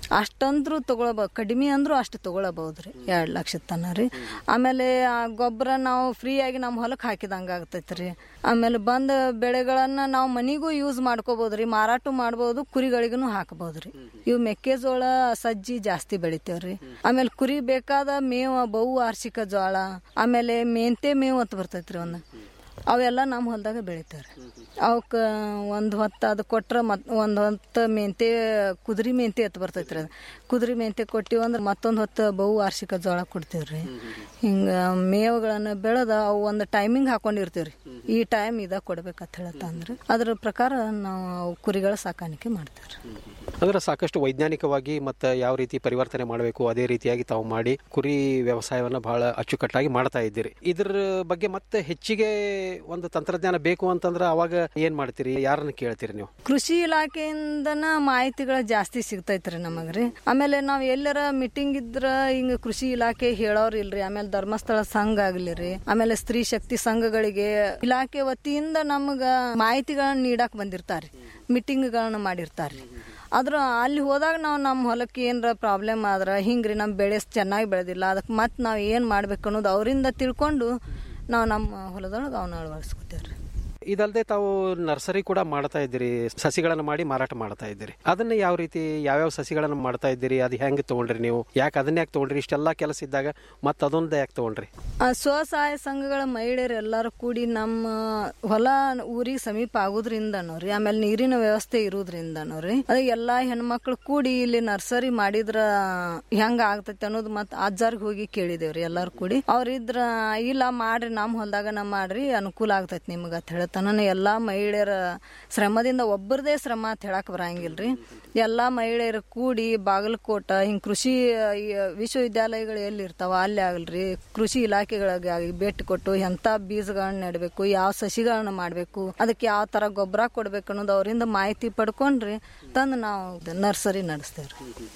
Speaker 13: ಅಷ್ಟಂದ್ರೂ ತಗೊಳ್ಬೋದು ಕಡಿಮೆ ಅಂದ್ರೂ ಅಷ್ಟು ತಗೊಳಬಹುದು ರೀ ಎರಡು ಲಕ್ಷ ತನ ರೀ ಆಮೇಲೆ ಆ ಗೊಬ್ಬರ ನಾವು ಫ್ರೀಯಾಗಿ ನಮ್ಮ ಹೊಲಕ್ಕೆ ಹಾಕಿದಂಗೆ ಆಗ್ತೈತೆ ರೀ ಆಮೇಲೆ ಬಂದ ಬೆಳೆಗಳನ್ನ ನಾವು ಮನಿಗೂ ಯೂಸ್ ಮಾಡ್ಕೋಬಹುದು ರೀ ಮಾರಾಟ ಮಾಡ್ಬೋದು ಕುರಿಗಳಿಗೂ ಹಾಕಬಹುದು ರೀ ಇವು ಮೆಕ್ಕೆಜೋಳ ಸಜ್ಜಿ ಜಾಸ್ತಿ ಬೆಳಿತೇವ್ರಿ ಆಮೇಲೆ ಕುರಿ ಬೇಕಾದ ಮೇವ ಬಹು ವಾರ್ಷಿಕ ಜೋಳ ಆಮೇಲೆ ಮೆಂತೆ ಮೇವು ಅಂತ ಬರ್ತೈತ್ರಿ ಒಂದು ಅವೆಲ್ಲ ನಮ್ಮ ಹೊಲದಾಗ ಬೆಳಿತಾರೆ ಅವಕ್ಕೆ ಒಂದು ಹೊತ್ತು ಅದು ಕೊಟ್ರೆ ಮತ್ ಒಂದು ಹೊತ್ತು ಮೆಂತೆ ಕುದುರೆ ಮೆಂತೆ ಅಂತ ಬರ್ತೈತ್ರಿ ಅದು ಕುದುರೆ ಮೆಂತೆ ಕೊಟ್ಟಿವಿ ಅಂದ್ರೆ ಮತ್ತೊಂದು ಹೊತ್ತು ಬಹು ವಾರ್ಷಿಕ ಜೋಳ ಕೊಡ್ತೀವಿ ರೀ ಹಿಂಗೆ ಮೇವುಗಳನ್ನು ಬೆಳೆದ ಅವು ಒಂದು ಟೈಮಿಂಗ್ ಹಾಕೊಂಡಿರ್ತೀವಿ ರೀ ಈ ಟೈಮ್ ಇದ ಕೊಡ್ಬೇಕಂತ ಹೇಳತ್ತ ಅಂದ್ರೆ ಅದ್ರ ಪ್ರಕಾರ ನಾವು ಅವು ಕುರಿಗಳ ಸಾಕಾಣಿಕೆ ಮಾಡ್ತೇವೆ
Speaker 12: ಅಂದ್ರೆ ಸಾಕಷ್ಟು ವೈಜ್ಞಾನಿಕವಾಗಿ ಮತ್ತು ಯಾವ ರೀತಿ ಪರಿವರ್ತನೆ ಮಾಡಬೇಕು ಅದೇ ರೀತಿಯಾಗಿ ತಾವು ಮಾಡಿ ಕುರಿ ವ್ಯವಸಾಯವನ್ನು ಬಹಳ ಅಚ್ಚುಕಟ್ಟಾಗಿ ಮಾಡ್ತಾ ಇದ್ದೀರಿ ಇದ್ರ ಬಗ್ಗೆ ಮತ್ತೆ ಹೆಚ್ಚಿಗೆ ಒಂದು ತಂತ್ರಜ್ಞಾನ ಬೇಕು ಅಂತಂದ್ರೆ ಅವಾಗ ಏನ್ ಮಾಡ್ತೀರಿ ಯಾರನ್ನ ಕೇಳ್ತೀರಿ ನೀವು
Speaker 13: ಕೃಷಿ ಇಲಾಖೆಯಿಂದನ ಮಾಹಿತಿಗಳು ಜಾಸ್ತಿ ಸಿಗ್ತೈತ್ರಿ ನಮಗ್ರಿ ಆಮೇಲೆ ನಾವ್ ಎಲ್ಲರ ಮೀಟಿಂಗ್ ಇದ್ರ ಹಿಂಗ ಕೃಷಿ ಇಲಾಖೆ ಹೇಳೋರ್ ಇಲ್ರಿ ಆಮೇಲೆ ಧರ್ಮಸ್ಥಳ ಸಂಘ ಆಗ್ಲಿ ರೀ ಆಮೇಲೆ ಸ್ತ್ರೀ ಶಕ್ತಿ ಸಂಘಗಳಿಗೆ ಇಲಾಖೆ ವತಿಯಿಂದ ನಮಗ ಮಾಹಿತಿಗಳನ್ನ ನೀಡಕ್ ಬಂದಿರ್ತಾರ್ರಿ ಮೀಟಿಂಗ್ಗಳನ್ನ ಮಾಡಿರ್ತಾರ್ರಿ ಆದ್ರ ಅಲ್ಲಿ ಹೋದಾಗ ನಾವು ನಮ್ಮ ಹೊಲಕ್ಕೆ ಏನರ ಪ್ರಾಬ್ಲಮ್ ಆದ್ರ ಹಿಂಗ್ರಿ ನಮ್ಮ ಬೆಳೆ ಚೆನ್ನಾಗಿ ಬೆಳೆದಿಲ್ಲ ಅದಕ್ಕೆ ಮತ್ತೆ ನಾವು ಏನು ಮಾಡ್ಬೇಕು ಅನ್ನೋದು ಅವರಿಂದ ತಿಳ್ಕೊಂಡು ನಾವು ನಮ್ಮ ಹೊಲದೊಳಗೆ ಅವನ್ನ ಅಳವಡಿಸ್ಕೊತೇವ್ರಿ
Speaker 12: ಇದಲ್ಲದೆ ತಾವು ನರ್ಸರಿ ಕೂಡ ಮಾಡ್ತಾ ಇದ್ದೀರಿ ಸಸಿಗಳನ್ನು ಮಾಡಿ ಮಾರಾಟ ಮಾಡ್ತಾ ಇದ್ದೀರಿ ಅದನ್ನ ಯಾವ ರೀತಿ ಯಾವ್ಯಾವ ಸಸಿಗಳನ್ನು ಮಾಡ್ತಾ ಇದ್ದೀರಿ ಅದು ಹೆಂಗೆ ತಗೊಂಡ್ರಿ ನೀವು ಯಾಕೆ ಅದನ್ನ ಯಾಕೆ ತಗೊಂಡ್ರಿ ಇಷ್ಟೆಲ್ಲ ಕೆಲಸ ಇದ್ದಾಗ ಮತ್ತೆ ಅದೊಂದು ಯಾಕೆ ತಗೊಂಡ್ರಿ
Speaker 13: ಆ ಸ್ವಸಹಾಯ ಸಂಘಗಳ ಮಹಿಳೆಯರು ಎಲ್ಲರೂ ಕೂಡಿ ನಮ್ಮ ಹೊಲ ಊರಿಗೆ ಸಮೀಪ ಆಗೋದ್ರಿಂದನೂ ರೀ ಆಮೇಲೆ ನೀರಿನ ವ್ಯವಸ್ಥೆ ಇರೋದ್ರಿಂದನೂ ರೀ ಅದೇ ಎಲ್ಲಾ ಹೆಣ್ಮಕ್ಳು ಕೂಡಿ ಇಲ್ಲಿ ನರ್ಸರಿ ಮಾಡಿದ್ರ ಹೆಂಗ ಆಗ್ತೈತಿ ಅನ್ನೋದು ಮತ್ ಅಜ್ಜಾರ್ಗ್ ಹೋಗಿ ಕೇಳಿದೇವ್ರಿ ಎಲ್ಲಾರು ಕೂಡಿ ಅವ್ರಿದ್ರ ಇಲ್ಲ ಮಾಡ್ರಿ ನಮ್ಮ ಹೊಲದಾಗ ನಾ ಮಾಡ್ರಿ ಅನುಕೂಲ ಆಗ್ತೈತಿ ನಿಮ್ಗ ಅಂತ ಹೇಳ್ತಾನ ಎಲ್ಲಾ ಮಹಿಳೆಯರ ಶ್ರಮದಿಂದ ಒಬ್ಬರದೇ ಶ್ರಮ ಅಂತ ಹೇಳಕ್ ಬರಂಗಿಲ್ರಿ ಎಲ್ಲಾ ಮಹಿಳೆಯರು ಕೂಡಿ ಬಾಗಲಕೋಟ ಹಿಂಗ್ ಕೃಷಿ ಆ, ಈ ವಿಶ್ವವಿದ್ಯಾಲಯಗಳು ಎಲ್ಲಿ ಇರ್ತಾವ ಅಲ್ಲಿ ಆಗಲ್ರಿ ಕೃಷಿ ಇಲಾಖೆಗಳಿಗೆ ಆಗಿ ಭೇಟಿ ಕೊಟ್ಟು ಎಂತ ಬೀಜಗಳನ್ನ ನೆಡಬೇಕು ಯಾವ ಸಸಿಗಳನ್ನ ಮಾಡಬೇಕು ಅದಕ್ಕೆ ಯಾವ ತರ ಗೊಬ್ಬರ ಕೊಡ್ಬೇಕು ಅನ್ನೋದು ಅವರಿಂದ ಮಾಹಿತಿ ಪಡ್ಕೊಂಡ್ರಿ ತಂದು ನಾವು ನರ್ಸರಿ ನಡೆಸ್ತೇವ್ರಿ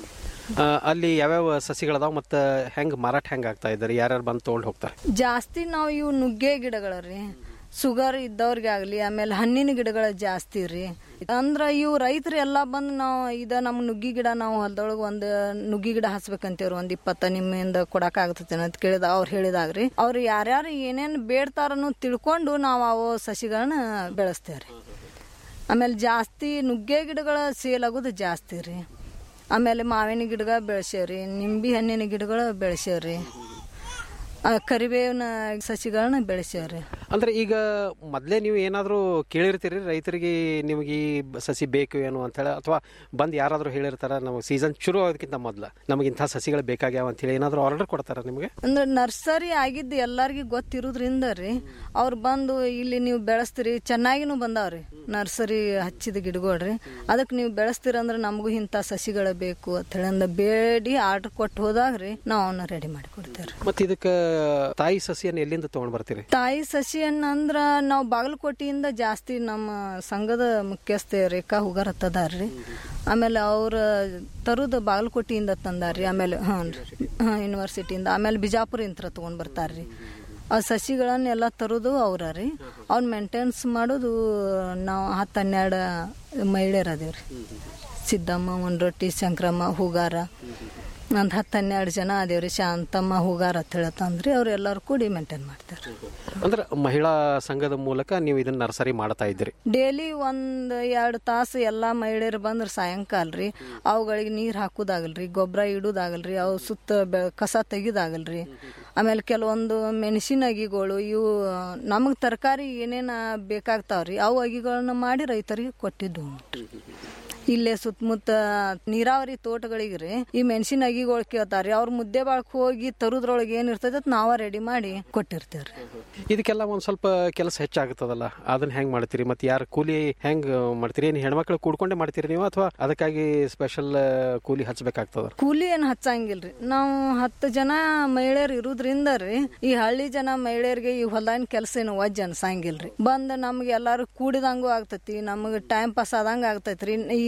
Speaker 12: ಆ, ಅಲ್ಲಿ ಯಾವ್ಯಾವ ಸಸಿಗಳದಾವ ಮತ್ತು ಹೆಂಗೆ ಮಾರಾಟ ಹೆಂಗೆ ಆಗ್ತಾ ಇದ್ದಾರೆ ಯಾರ್ಯಾರು ಬಂದು ತೊಗೊಂಡು ಹೋಗ್ತಾರೆ
Speaker 13: ಜಾಸ್ತಿ ನಾವು ಇವು ನುಗ್ಗೆ ಗಿಡಗಳ ರೀ ಸುಗರ್ ಇದ್ದವ್ರಿಗೆ ಆಗ್ಲಿ ಆಮೇಲೆ ಹಣ್ಣಿನ ಗಿಡಗಳ ಜಾಸ್ತಿ ರೀ ಅಂದ್ರ ಇವು ರೈತರು ಎಲ್ಲ ಬಂದು ನಾವು ಇದ ನಮ್ಮ ನುಗ್ಗಿ ಗಿಡ ನಾವು ಹೊಲದೊಳಗೆ ಒಂದು ನುಗ್ಗಿ ಗಿಡ ಹಚ್ಬೇಕಂತೇವ್ರಿ ಒಂದ್ ಇಪ್ಪತ್ತ ನಿಮ್ಮಿಂದ ಕೊಡಕ್ ಆಗ್ತೈತೆ ಅಂತ ಕೇಳಿದ ಅವ್ರು ಹೇಳಿದಾಗ್ರಿ ಅವ್ರು ಯಾರ್ಯಾರು ಏನೇನ್ ಬೇಡ್ತಾರನ್ನು ತಿಳ್ಕೊಂಡು ನಾವು ಅವು ಸಸಿಗಳನ್ನ ಬೆಳೆಸ್ತೇವ್ರಿ ಆಮೇಲೆ ಜಾಸ್ತಿ ನುಗ್ಗೆ ಗಿಡಗಳ ಸೇಲ್ ಆಗೋದು ಜಾಸ್ತಿ ರೀ ಆಮೇಲೆ ಮಾವಿನ ಗಿಡಗ ಬೆಳೆಸೇವ್ರಿ ನಿಂಬೆ ಹಣ್ಣಿನ ಗಿಡಗಳು ಬೆಳೆಸೇವ್ರಿ ಆ, ಕರಿಬೇವಿನ ಸಸಿಗಳನ್ನ ಬೆಳೆಸೇವ್ರಿ
Speaker 12: ಅಂದ್ರೆ ಈಗ ಮೊದಲೇ ನೀವು ಏನಾದರೂ ಕೇಳಿರ್ತೀರಿ ರೈತರಿಗೆ ನಿಮಗೆ ಈ ಸಸಿ ಬೇಕು ಏನು ಅಂತೇಳಿ ಅಥವಾ ಬಂದು ಯಾರಾದರೂ ಹೇಳಿರ್ತಾರ ನಮಗೆ ಸೀಸನ್ ಶುರು ಆಗೋದಕ್ಕಿಂತ ಮೊದಲು ನಮಗೆ ಇಂಥ ಸಸಿಗಳು ಬೇಕಾಗ್ಯಾವ ಅಂತೇಳಿ ಏನಾದರೂ ಆರ್ಡರ್ ಕೊಡ್ತಾರ ನಿಮಗೆ
Speaker 13: ಅಂದ್ರೆ ನರ್ಸರಿ ಆಗಿದ್ದು ಎಲ್ಲಾರ್ಗಿ ಗೊತ್ತಿರೋದ್ರಿಂದ ರೀ ಅವ್ರು ಬಂದು ಇಲ್ಲಿ ನೀವು ಬೆಳೆಸ್ತೀರಿ ಚೆನ್ನಾಗಿನೂ ಬಂದಾವ್ರಿ ನರ್ಸರಿ ಹಚ್ಚಿದ ಗಿಡಗಳ್ರಿ ಅದಕ್ಕೆ ನೀವು ಬೆಳೆಸ್ತೀರ ಅಂದ್ರೆ ನಮಗೂ ಇಂಥ ಸಸಿಗಳು ಬೇಕು ಅಂತ ಹೇಳಿ ಅಂದ ಬೇಡಿ ಆರ್ಡರ್ ಕೊಟ್ಟು ಹೋದಾಗ ರೀ ನಾವು ಅವನ್ನ ರೆಡಿ ಮಾಡಿ ಕೊಡ್ತೇವ್ರಿ
Speaker 12: ಮತ್ತೆ ಇದಕ್ಕೆ ತಾಯಿ ಸಸಿಯನ್ನು ಎಲ್ಲಿಂದ ತೊಗೊಂಡು ಬರ್ತೀರಿ
Speaker 13: ತಾಯಿ ಸಸಿಯನ್ನ ಅಂದ್ರ ನಾವು ಬಾಗಲಕೋಟೆಯಿಂದ ಜಾಸ್ತಿ ನಮ್ಮ ಸಂಘದ ಮುಖ್ಯಸ್ಥೆ ರೇಖಾ ಹುಗಾರ್ ಹತ್ತದಾರ್ರಿ ಆಮೇಲೆ ಅವ್ರ ತರುದ ಬಾಗಲಕೋಟೆಯಿಂದ ತಂದಾರ್ರಿ ಆಮೇಲೆ ಹಾಂ ಹಾಂ ಯೂನಿವರ್ಸಿಟಿಯಿಂದ ಆಮೇಲೆ ಬಿಜಾಪುರಿಂದ ತಗೊಂಡ್ ಬರ್ತಾರ್ರಿ ಆ ಸಸಿಗಳನ್ನೆಲ್ಲ ತರೋದು ಅವ್ರ ರೀ ಅವ್ನ ಮೇಂಟೆನ್ಸ್ ಮಾಡೋದು ನಾವು ಹತ್ತು ಹನ್ನೆರಡು ಮಹಿಳೆಯರು ಅದೇವ್ರಿ ಸಿದ್ದಮ್ಮ ಒಂಡ್ರೊಟ್ಟಿ ಶಂಕರಮ್ಮ ಹೂಗಾರ ಒಂದು ಹತ್ತು ಹನ್ನೆರಡು ಜನ ಅದೇವ್ರಿ ಶಾಂತಮ್ಮ ಹೂಗಾರ ಅಂತ ಹೇಳತ್ತಂದ್ರಿ ಅವ್ರೆಲ್ಲರೂ ಕೂಡಿ ಮೇಂಟೈನ್ ಮಾಡ್ತಾರೆ
Speaker 12: ಅಂದ್ರೆ ಮಹಿಳಾ ಸಂಘದ ಮೂಲಕ ನೀವು ಇದನ್ನ ನರ್ಸರಿ ಮಾಡ್ತಾ ಇದ್ದೀರಿ
Speaker 13: ಡೈಲಿ ಒಂದ್ ಎರಡು ತಾಸು ಎಲ್ಲಾ ಮಹಿಳೆಯರು ಬಂದ್ರೆ ಸಾಯಂಕಾಲ ರೀ ಅವುಗಳಿಗೆ ನೀರ್ ಹಾಕುದಾಗಲ್ರಿ ಗೊಬ್ಬರ ಇಡುದಾಗಲ್ರಿ ಅವು ಸುತ್ತ ಬೆ- ಕಸ ತೆಗಿದಾಗಲ್ರಿ ಆಮೇಲೆ ಕೆಲವೊಂದು ಮೆಣಸಿನ ಅಗಿಗಳು ಇವು ನಮಗ್ ತರಕಾರಿ ಏನೇನ ಬೇಕಾಗ್ತಾವ್ರಿ ಅವು ಅಗಿಗಳನ್ನ ಮಾಡಿ ರೈತರಿಗೆ ಕೊಟ್ಟಿದ್ದು ಉಂಟ್ರಿ. ಇಲ್ಲೇ ಸುತ್ತಮುತ್ತ ನೀರಾವರಿ ತೋಟಗಳಿಗೆ ರೀ ಈ ಮೆಣಸಿನ ಅಗಿಗಳು ಕೇಳ್ತಾರ್ರಿ ಅವ್ರ ಮುದ್ದೆ ಬಾಳಕ್ ಹೋಗಿ ತರುದ್ರೊಳಗೆ ಏನ್ ಇರ್ತೈತೆ ಅದ್ ನಾವ ರೆಡಿ ಮಾಡಿ ಕೊಟ್ಟಿರ್ತೇವ್ರಿ
Speaker 12: ಇದಕ್ಕೆಲ್ಲ ಒಂದು ಸ್ವಲ್ಪ ಕೆಲಸ ಹೆಚ್ಚಾಗುತ್ತದಲ್ಲ ಅದನ್ನ ಹೆಂಗ್ ಮಾಡ್ತೀರಿ ಮತ್ತೆ ಯಾರು ಕೂಲಿ ಹೆಂಗ್ ಮಾಡ್ತೀರಿ ಏನು ಹೆಣ್ಮಕ್ಳು ಕೂಡ್ಕೊಂಡೇ ಮಾಡ್ತೀರಿ ನೀವು ಅಥವಾ ಅದಕ್ಕಾಗಿ ಸ್ಪೆಷಲ್ ಕೂಲಿ ಹಚ್ಬೇಕಾಗ್ತದ
Speaker 13: ಕೂಲಿ ಏನ್ ಹಚ್ಚಂಗಿಲ್ರಿ ನಾವು ಹತ್ತು ಜನ ಮಹಿಳೆಯರು ಇರುದ್ರಿಂದ ರೀ ಈ ಹಳ್ಳಿ ಜನ ಮಹಿಳೆಯರಿಗೆ ಈ ಹೊಲದಾನ ಕೆಲಸ ಏನು ವಜ್ಜ ಅನ್ಸಂಗಿಲ್ರಿ ಬಂದ್ ನಮ್ಗೆ ಎಲ್ಲಾರು ಕೂಡಿದಂಗೂ ಆಗ್ತೈತಿ ನಮಗೆ ಟೈಮ್ ಪಾಸ್ ಆದಂಗ ಆಗ್ತೈತ್ರಿ ಈ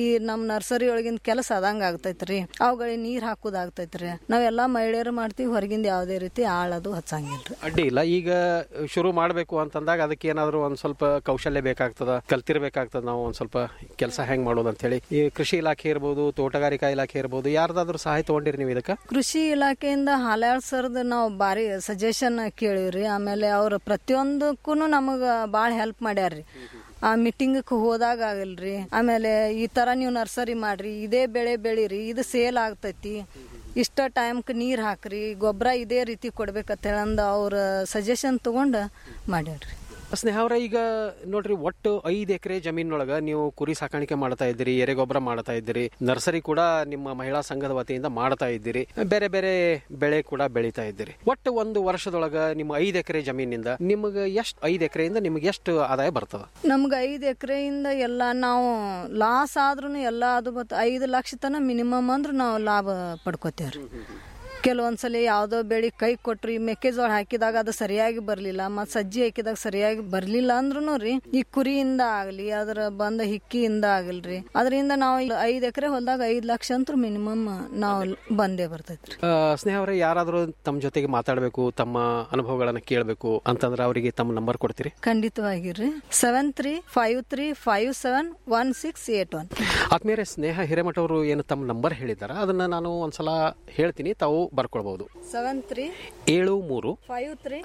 Speaker 13: ನಮ್ಮ ನರ್ಸರಿ ಒಳಗಿನ ಕೆಲಸ ಆದಂಗ ಆಗ್ತೈತ್ರಿ ಅವುಗಳಿಗೆ ನೀರ್ ಹಾಕೋದ್ ಆಗ್ತೈತ್ರಿ ನಾವೆಲ್ಲಾ ಮಹಿಳೆಯರು ಮಾಡ್ತೀವಿ ಹೊರಗಿಂದ ಯಾವುದೇ ರೀತಿ ಆಳದು ಹಚ್ಚಂಗಿಲ್ರಿ
Speaker 12: ಅಡ್ಡಿ ಇಲ್ಲ ಈಗ ಶುರು ಮಾಡಬೇಕು ಅಂತಂದಾಗ ಅದಕ್ಕೆ ಏನಾದರೂ ಒಂದು ಸ್ವಲ್ಪ ಕೌಶಲ್ಯ ಬೇಕಾಗ್ತದ ಕಲ್ತಿರ್ಬೇಕಾಗ್ತದ ನಾವು ಒಂದು ಸ್ವಲ್ಪ ಕೆಲಸ ಹೆಂಗ್ ಮಾಡೋದು ಅಂತ ಹೇಳಿ ಈ ಕೃಷಿ ಇಲಾಖೆ ಇರ್ಬೋದು ತೋಟಗಾರಿಕಾ ಇಲಾಖೆ ಇರ್ಬೋದು ಯಾರ್ದಾದ್ರೂ ಸಹಾಯ ತಗೊಂಡಿರಿ ನೀವು ಇದಕ್ಕೆ
Speaker 13: ಕೃಷಿ ಇಲಾಖೆಯಿಂದ ಹಾಲ್ಯಾಳ್ ಸರ್ದು ನಾವು ಭಾರಿ ಸಜೆಷನ್ ಕೇಳಿವ್ರಿ ಆಮೇಲೆ ಅವ್ರು ಪ್ರತಿಯೊಂದಕ್ಕೂ ನಮಗ ಭಾಳ ಹೆಲ್ಪ್ ಮಾಡ್ಯಾರ್ರಿ ಆ ಮೀಟಿಂಗಕ್ಕೆ ಹೋದಾಗ ಆಗಲ್ರಿ ಆಮೇಲೆ ಈ ತರ ನೀವು ನರ್ಸರಿ ಮಾಡ್ರಿ ಇದೇ ಬೆಳೆ ಬೆಳೀರಿ ಇದು ಸೇಲ್ ಆಗ್ತೈತಿ ಇಷ್ಟ ಟೈಮ್ಗೆ ನೀರ್ ಹಾಕ್ರಿ ಗೊಬ್ಬರ ಇದೇ ರೀತಿ ಕೊಡ್ಬೇಕಂತ ಹೇಳಂದ ಅವ್ರ ಸಜೆಷನ್ ತಗೊಂಡ ಮಾಡ್ಯಾಡ್ರಿ
Speaker 12: ಸ್ನೇಹ ಅವ್ರ ಈಗ ನೋಡ್ರಿ ಒಟ್ಟು ಐದು ಎಕರೆ ಜಮೀನೊಳಗ ನೀವು ಕುರಿ ಸಾಕಾಣಿಕೆ ಮಾಡ್ತಾ ಇದ್ದೀರಿ ಎರೆಗೊಬ್ಬರ ಮಾಡ್ತಾ ಇದ್ದೀರಿ ನರ್ಸರಿ ಕೂಡ ನಿಮ್ಮ ಮಹಿಳಾ ಸಂಘದ ವತಿಯಿಂದ ಮಾಡ್ತಾ ಇದ್ದೀರಿ ಬೇರೆ ಬೇರೆ ಬೆಳೆ ಕೂಡ ಬೆಳೀತಾ ಇದ್ದೀರಿ ಒಟ್ಟು ಒಂದು ವರ್ಷದೊಳಗ ನಿಮ್ಮ ಐದು ಎಕರೆ ಜಮೀನಿಂದ ನಿಮಗೆ ಎಷ್ಟು ಐದು ಎಕರೆಯಿಂದ ನಿಮ್ಗೆ ಎಷ್ಟು ಆದಾಯ ಬರ್ತದ
Speaker 13: ನಮ್ಗೆ ಐದು ಎಕರೆಯಿಂದ ಎಲ್ಲ ನಾವು ಲಾಸ್ ಆದ್ರೂ ಎಲ್ಲ ಅದು ಬತ್ ಐದು ಲಕ್ಷ ತನ ಮಿನಿಮಮ್ ಅಂದ್ರೆ ನಾವು ಲಾಭ ಪಡ್ಕೋತೇವ್ರಿ ಕೆಲವೊಂದ್ಸಲಿ ಯಾವುದೋ ಬೆಳೆ ಕೈ ಕೊಟ್ರಿ ಮೆಕ್ಕೆಜೋಳ ಹಾಕಿದಾಗ ಅದು ಸರಿಯಾಗಿ ಬರಲಿಲ್ಲ ಮತ್ತು ಸಜ್ಜಿ ಹಾಕಿದಾಗ ಸರಿಯಾಗಿ ಬರಲಿಲ್ಲ ಅಂದ್ರೂ ರೀ ಈ ಕುರಿಯಿಂದ ಆಗಲಿ ಅದರ ಬಂದ ಹಿಕ್ಕಿಯಿಂದ ಆಗಲ್ರಿ ಅದರಿಂದ ನಾವು ಐದು ಎಕರೆ ಹೊಲದಾಗ ಐದು ಲಕ್ಷ ಅಂತೂ ಮಿನಿಮಮ್ ನಾವು ಬಂದೇ ಬರ್ತೈತ್ರಿ
Speaker 12: ಆ, ಸ್ನೇಹ ಅವರೇ ಯಾರಾದರೂ ತಮ್ಮ ಜೊತೆಗೆ ಮಾತಾಡಬೇಕು ತಮ್ಮ ಅನುಭವಗಳನ್ನ ಕೇಳಬೇಕು ಅಂತಂದ್ರೆ ಅವರಿಗೆ ತಮ್ಮ ನಂಬರ್ ಕೊಡ್ತೀರಿ
Speaker 13: ಖಂಡಿತವಾಗಿರ್ರಿ seven three five three five seven one six eight one
Speaker 12: ಆದ್ಮೇಲೆ ಸ್ನೇಹ ಹಿರೇಮಠ ಅವರು ಏನು ತಮ್ಮ ನಂಬರ್ ಹೇಳಿದಾರ ಅದನ್ನ ನಾನು ಒಂದ್ಸಲ ಹೇಳ್ತೀನಿ ತಾವು ಬರ್ಕೊಳ್ಬಹುದು
Speaker 13: ಸೆವೆನ್ ತ್ರೀ
Speaker 12: ಏಳು ಮೂರು
Speaker 13: ಫೈವ್ ತ್ರೀ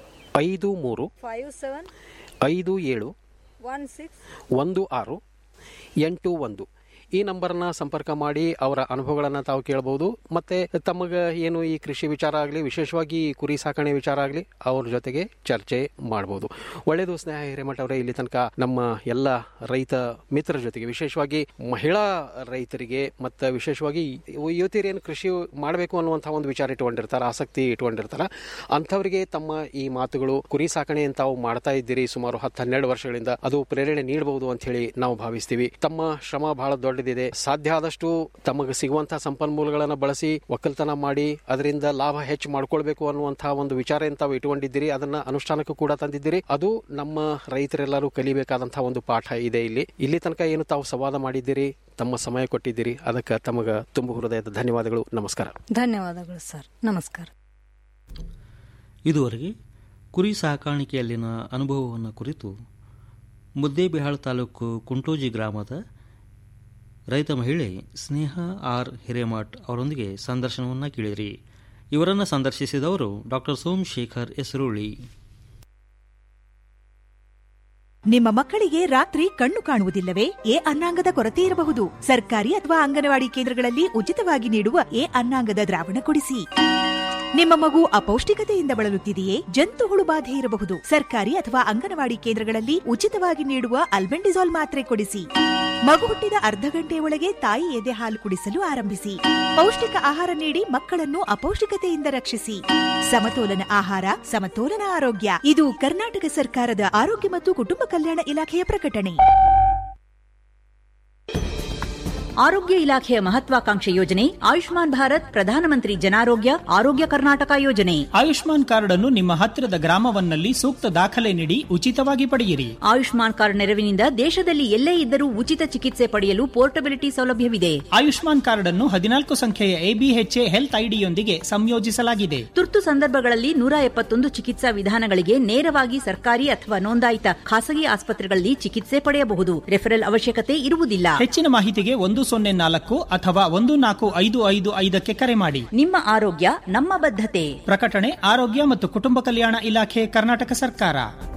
Speaker 12: ಐದು ಮೂರು
Speaker 13: ಫೈವ್ ಸೆವೆನ್
Speaker 12: ಐದು ಏಳು
Speaker 13: ಒನ್ ಸಿಕ್ಸ್
Speaker 12: ಒಂದು ಆರು ಎಂಟು ಒಂದು ಈ ನಂಬರ್ನ ಸಂಪರ್ಕ ಮಾಡಿ ಅವರ ಅನುಭವಗಳನ್ನು ತಾವು ಕೇಳಬಹುದು ಮತ್ತೆ ತಮಗೆ ಏನು ಈ ಕೃಷಿ ವಿಚಾರ ಆಗಲಿ ವಿಶೇಷವಾಗಿ ಈ ಕುರಿ ಸಾಕಣೆ ವಿಚಾರ ಆಗಲಿ ಅವ್ರ ಜೊತೆಗೆ ಚರ್ಚೆ ಮಾಡಬಹುದು ಒಳ್ಳೆಯದು ಸ್ನೇಹ ಹಿರೇಮಠ ಅವರೇ ಇಲ್ಲಿ ತನಕ ನಮ್ಮ ಎಲ್ಲ ರೈತ ಮಿತ್ರರ ಜೊತೆಗೆ ವಿಶೇಷವಾಗಿ ಮಹಿಳಾ ರೈತರಿಗೆ ಮತ್ತು ವಿಶೇಷವಾಗಿ ಯುವತಿಯರು ಏನು ಕೃಷಿ ಮಾಡಬೇಕು ಅನ್ನುವಂಥ ಒಂದು ವಿಚಾರ ಇಟ್ಕೊಂಡಿರ್ತಾರೆ ಆಸಕ್ತಿ ಇಟ್ಕೊಂಡಿರ್ತಾರ ಅಂಥವರಿಗೆ ತಮ್ಮ ಈ ಮಾತುಗಳು ಕುರಿ ಸಾಕಣೆ ಅಂತ ತಾವು ಮಾಡ್ತಾ ಇದ್ದೀರಿ ಸುಮಾರು ಹತ್ತು ಹನ್ನೆರಡು ವರ್ಷಗಳಿಂದ ಅದು ಪ್ರೇರಣೆ ನೀಡಬಹುದು ಅಂತ ಹೇಳಿ ನಾವು ಭಾವಿಸ್ತೀವಿ ತಮ್ಮ ಶ್ರಮ ಬಹಳ ದೊಡ್ಡದಿದೆ ಸಾಧ್ಯ ಆದಷ್ಟು ತಮಗೆ ಸಿಗುವಂತಹ ಸಂಪನ್ಮೂಲಗಳನ್ನು ಬಳಸಿ ಒಕ್ಕಲ್ತನ ಮಾಡಿ ಅದರಿಂದ ಲಾಭ ಹೆಚ್ಚು ಮಾಡ್ಕೊಳ್ಬೇಕು ಅನ್ನುವಂತಹ ಒಂದು ವಿಚಾರ ಏನ್ ತಾವು ಇಟ್ಕೊಂಡಿದ್ದೀರಿ ಅದನ್ನ ಅನುಷ್ಠಾನಕ್ಕೂ ಕೂಡ ತಂದಿದ್ದೀರಿ ಅದು ನಮ್ಮ ರೈತರೆಲ್ಲರೂ ಕಲಿಬೇಕಾದಂತಹ ಒಂದು ಪಾಠ ಇದೆ ಇಲ್ಲಿ ಇಲ್ಲಿ ತನಕ ಏನು ತಾವು ಸಂವಾದ ಮಾಡಿದ್ದೀರಿ ತಮ್ಮ ಸಮಯ ಕೊಟ್ಟಿದ್ದೀರಿ ಅದಕ್ಕೆ ತಮಗ ತುಂಬ ಹೃದಯದ ಧನ್ಯವಾದಗಳು ನಮಸ್ಕಾರ
Speaker 13: ಧನ್ಯವಾದಗಳು ಸರ್ ನಮಸ್ಕಾರ
Speaker 11: ಇದುವರೆಗೆ ಕುರಿ ಸಾಕಾಣಿಕೆಯಲ್ಲಿನ ಅನುಭವವನ್ನು ಕುರಿತು ಮುದ್ದೇಬಿಹಾಳ್ ತಾಲೂಕು ಕುಂಟೋಜಿ ಗ್ರಾಮದ ರೈತ ಮಹಿಳೆ ಸ್ನೇಹ ಆರ್ ಹಿರೇಮಠ್ ಅವರೊಂದಿಗೆ ಸಂದರ್ಶನವನ್ನು ಕೇಳಿರಿ ಇವರನ್ನು ಸಂದರ್ಶಿಸಿದವರು ಡಾಕ್ಟರ್ ಸೋಮಶೇಖರ್ ಎಸರುಳಿ
Speaker 14: ನಿಮ್ಮ ಮಕ್ಕಳಿಗೆ ರಾತ್ರಿ ಕಣ್ಣು ಕಾಣುವುದಿಲ್ಲವೇ ಎ ಅನ್ನಾಂಗದ ಕೊರತೆ ಇರಬಹುದು ಸರ್ಕಾರಿ ಅಥವಾ ಅಂಗನವಾಡಿ ಕೇಂದ್ರಗಳಲ್ಲಿ ಉಚಿತವಾಗಿ ನೀಡುವ ಎ ಅನ್ನಾಂಗದ ದ್ರಾವಣ ಕೊಡಿಸಿ ನಿಮ್ಮ ಮಗು ಅಪೌಷ್ಟಿಕತೆಯಿಂದ ಬಳಲುತ್ತಿದೆಯೇ ಜಂತು ಹುಳು ಬಾಧೆ ಇರಬಹುದು ಸರ್ಕಾರಿ ಅಥವಾ ಅಂಗನವಾಡಿ ಕೇಂದ್ರಗಳಲ್ಲಿ ಉಚಿತವಾಗಿ ನೀಡುವ ಅಲ್ಬೆಂಡಿಸಾಲ್ ಮಾತ್ರೆ ಕೊಡಿಸಿ ಮಗು ಹುಟ್ಟಿದ ಅರ್ಧ ಗಂಟೆಯ ಒಳಗೆ ತಾಯಿ ಎದೆ ಹಾಲು ಕುಡಿಸಲು ಆರಂಭಿಸಿ ಪೌಷ್ಟಿಕ ಆಹಾರ ನೀಡಿ ಮಕ್ಕಳನ್ನು ಅಪೌಷ್ಟಿಕತೆಯಿಂದ ರಕ್ಷಿಸಿ ಸಮತೋಲನ ಆಹಾರ ಸಮತೋಲನ ಆರೋಗ್ಯ ಇದು ಕರ್ನಾಟಕ ಸರ್ಕಾರದ ಆರೋಗ್ಯ ಮತ್ತು ಕುಟುಂಬ ಕಲ್ಯಾಣ ಇಲಾಖೆಯ ಪ್ರಕಟಣೆ
Speaker 5: ಆರೋಗ್ಯ ಇಲಾಖೆಯ ಮಹತ್ವಾಕಾಂಕ್ಷೆ ಯೋಜನೆ ಆಯುಷ್ಮಾನ್ ಭಾರತ್ ಪ್ರಧಾನಮಂತ್ರಿ ಜನಾರೋಗ್ಯ ಆರೋಗ್ಯ ಕರ್ನಾಟಕ ಯೋಜನೆ
Speaker 9: ಆಯುಷ್ಮಾನ್ ಕಾರ್ಡ್ ಅನ್ನು ನಿಮ್ಮ ಹತ್ತಿರದ ಗ್ರಾಮವನ್ನಲ್ಲಿ ಸೂಕ್ತ ದಾಖಲೆ ನೀಡಿ ಉಚಿತವಾಗಿ ಪಡೆಯಿರಿ
Speaker 5: ಆಯುಷ್ಮಾನ್ ಕಾರ್ಡ್ ನೆರವಿನಿಂದ ದೇಶದಲ್ಲಿ ಎಲ್ಲೇ ಇದ್ದರೂ ಉಚಿತ ಚಿಕಿತ್ಸೆ ಪಡೆಯಲು ಪೋರ್ಟಬಿಲಿಟಿ ಸೌಲಭ್ಯವಿದೆ
Speaker 9: ಆಯುಷ್ಮಾನ್ ಕಾರ್ಡ್ ಅನ್ನು ಹದಿನಾಲ್ಕು ಸಂಖ್ಯೆಯ ಎಬಿಎಚ್ಎ ಹೆಲ್ತ್ ಐಡಿಯೊಂದಿಗೆ ಸಂಯೋಜಿಸಲಾಗಿದೆ
Speaker 5: ತುರ್ತು ಸಂದರ್ಭಗಳಲ್ಲಿ ನೂರ ಎಪ್ಪತ್ತೊಂದು ಚಿಕಿತ್ಸಾ ವಿಧಾನಗಳಿಗೆ ನೇರವಾಗಿ ಸರ್ಕಾರಿ ಅಥವಾ ನೋಂದಾಯಿತ ಖಾಸಗಿ ಆಸ್ಪತ್ರೆಗಳಲ್ಲಿ ಚಿಕಿತ್ಸೆ ಪಡೆಯಬಹುದು ರೆಫರಲ್ ಅವಶ್ಯಕತೆ ಇರುವುದಿಲ್ಲ
Speaker 9: ಹೆಚ್ಚಿನ ಮಾಹಿತಿಗೆ ಒಂದು ಸೊನ್ನೆ ನಾಲ್ಕು ಅಥವಾ ಒಂದು ನಾಲ್ಕು ಐದು ಐದು ಐದಕ್ಕೆ ಕರೆ ಮಾಡಿ
Speaker 5: ನಿಮ್ಮ ಆರೋಗ್ಯ ನಮ್ಮ ಬದ್ಧತೆ
Speaker 9: ಪ್ರಕಟಣೆ ಆರೋಗ್ಯ ಮತ್ತು ಕುಟುಂಬ ಕಲ್ಯಾಣ ಇಲಾಖೆ ಕರ್ನಾಟಕ ಸರ್ಕಾರ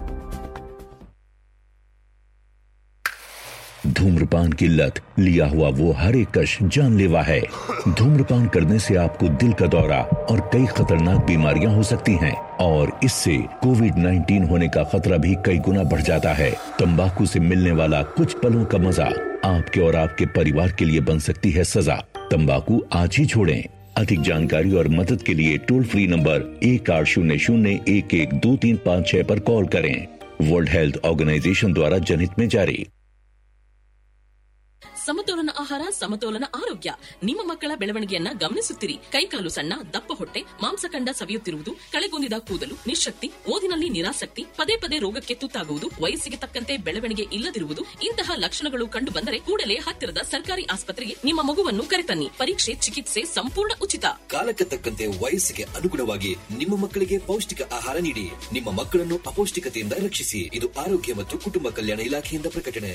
Speaker 15: धूम्रपान की लत लिया हुआ वो हर एक कश जानलेवा है धूम्रपान करने से आपको दिल का दौरा और कई खतरनाक बीमारियां हो सकती हैं और इससे कोविड 19 होने का खतरा भी कई गुना बढ़ जाता है तंबाकू से मिलने वाला कुछ पलों का मजा आपके और आपके परिवार के लिए बन सकती है सजा तंबाकू आज ही छोड़ें अधिक जानकारी और मदद के लिए टोल फ्री नंबर एक आठ शून्य शून्य एक एक दो तीन पाँच छह पर कॉल करें वर्ल्ड हेल्थ ऑर्गेनाइजेशन द्वारा जनहित में जारी
Speaker 16: ಸಮತೋಲನ ಆಹಾರ ಸಮತೋಲನ ಆರೋಗ್ಯ ನಿಮ್ಮ ಮಕ್ಕಳ ಬೆಳವಣಿಗೆಯನ್ನ ಗಮನಿಸುತ್ತಿರಿ ಕೈಕಾಲು ಸಣ್ಣ ದಪ್ಪ ಹೊಟ್ಟೆ ಮಾಂಸಖಂಡ ಸವಿಯುತ್ತಿರುವುದು ಕಳೆಗುಂದಿದ ಕೂದಲು ನಿಶಕ್ತಿ ಓದಿನಲ್ಲಿ ನಿರಾಸಕ್ತಿ ಪದೇ ಪದೇ ರೋಗಕ್ಕೆ ತುತ್ತಾಗುವುದು ವಯಸ್ಸಿಗೆ ತಕ್ಕಂತೆ ಬೆಳವಣಿಗೆ ಇಲ್ಲದಿರುವುದು ಇಂತಹ ಲಕ್ಷಣಗಳು ಕಂಡು ಬಂದರೆ ಕೂಡಲೇ ಹತ್ತಿರದ ಸರ್ಕಾರಿ ಆಸ್ಪತ್ರೆಗೆ ನಿಮ್ಮ ಮಗುವನ್ನು ಕರೆತನ್ನಿ ಪರೀಕ್ಷೆ ಚಿಕಿತ್ಸೆ ಸಂಪೂರ್ಣ ಉಚಿತ
Speaker 17: ಕಾಲಕ್ಕೆ ತಕ್ಕಂತೆ ವಯಸ್ಸಿಗೆ ಅನುಗುಣವಾಗಿ ನಿಮ್ಮ ಮಕ್ಕಳಿಗೆ ಪೌಷ್ಟಿಕ ಆಹಾರ ನೀಡಿ ನಿಮ್ಮ ಮಕ್ಕಳನ್ನು ಅಪೌಷ್ಟಿಕತೆಯಿಂದ ರಕ್ಷಿಸಿ ಇದು ಆರೋಗ್ಯ ಮತ್ತು ಕುಟುಂಬ ಕಲ್ಯಾಣ ಇಲಾಖೆಯಿಂದ ಪ್ರಕಟಣೆ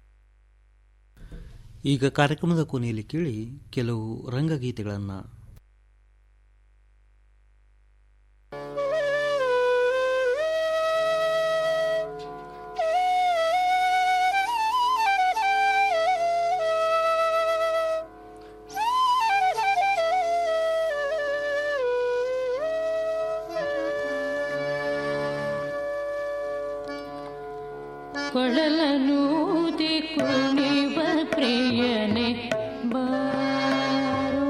Speaker 11: ಈಗ ಕಾರ್ಯಕ್ರಮದ ಕೊನೆಯಲ್ಲಿ ಕೇಳಿ ಕೆಲವು ರಂಗಗೀತೆಗಳನ್ನು
Speaker 18: ಕೊಳಲನೂದಿ ಕುಣಿವ ಪ್ರಿಯನೆ ಬಾರೋ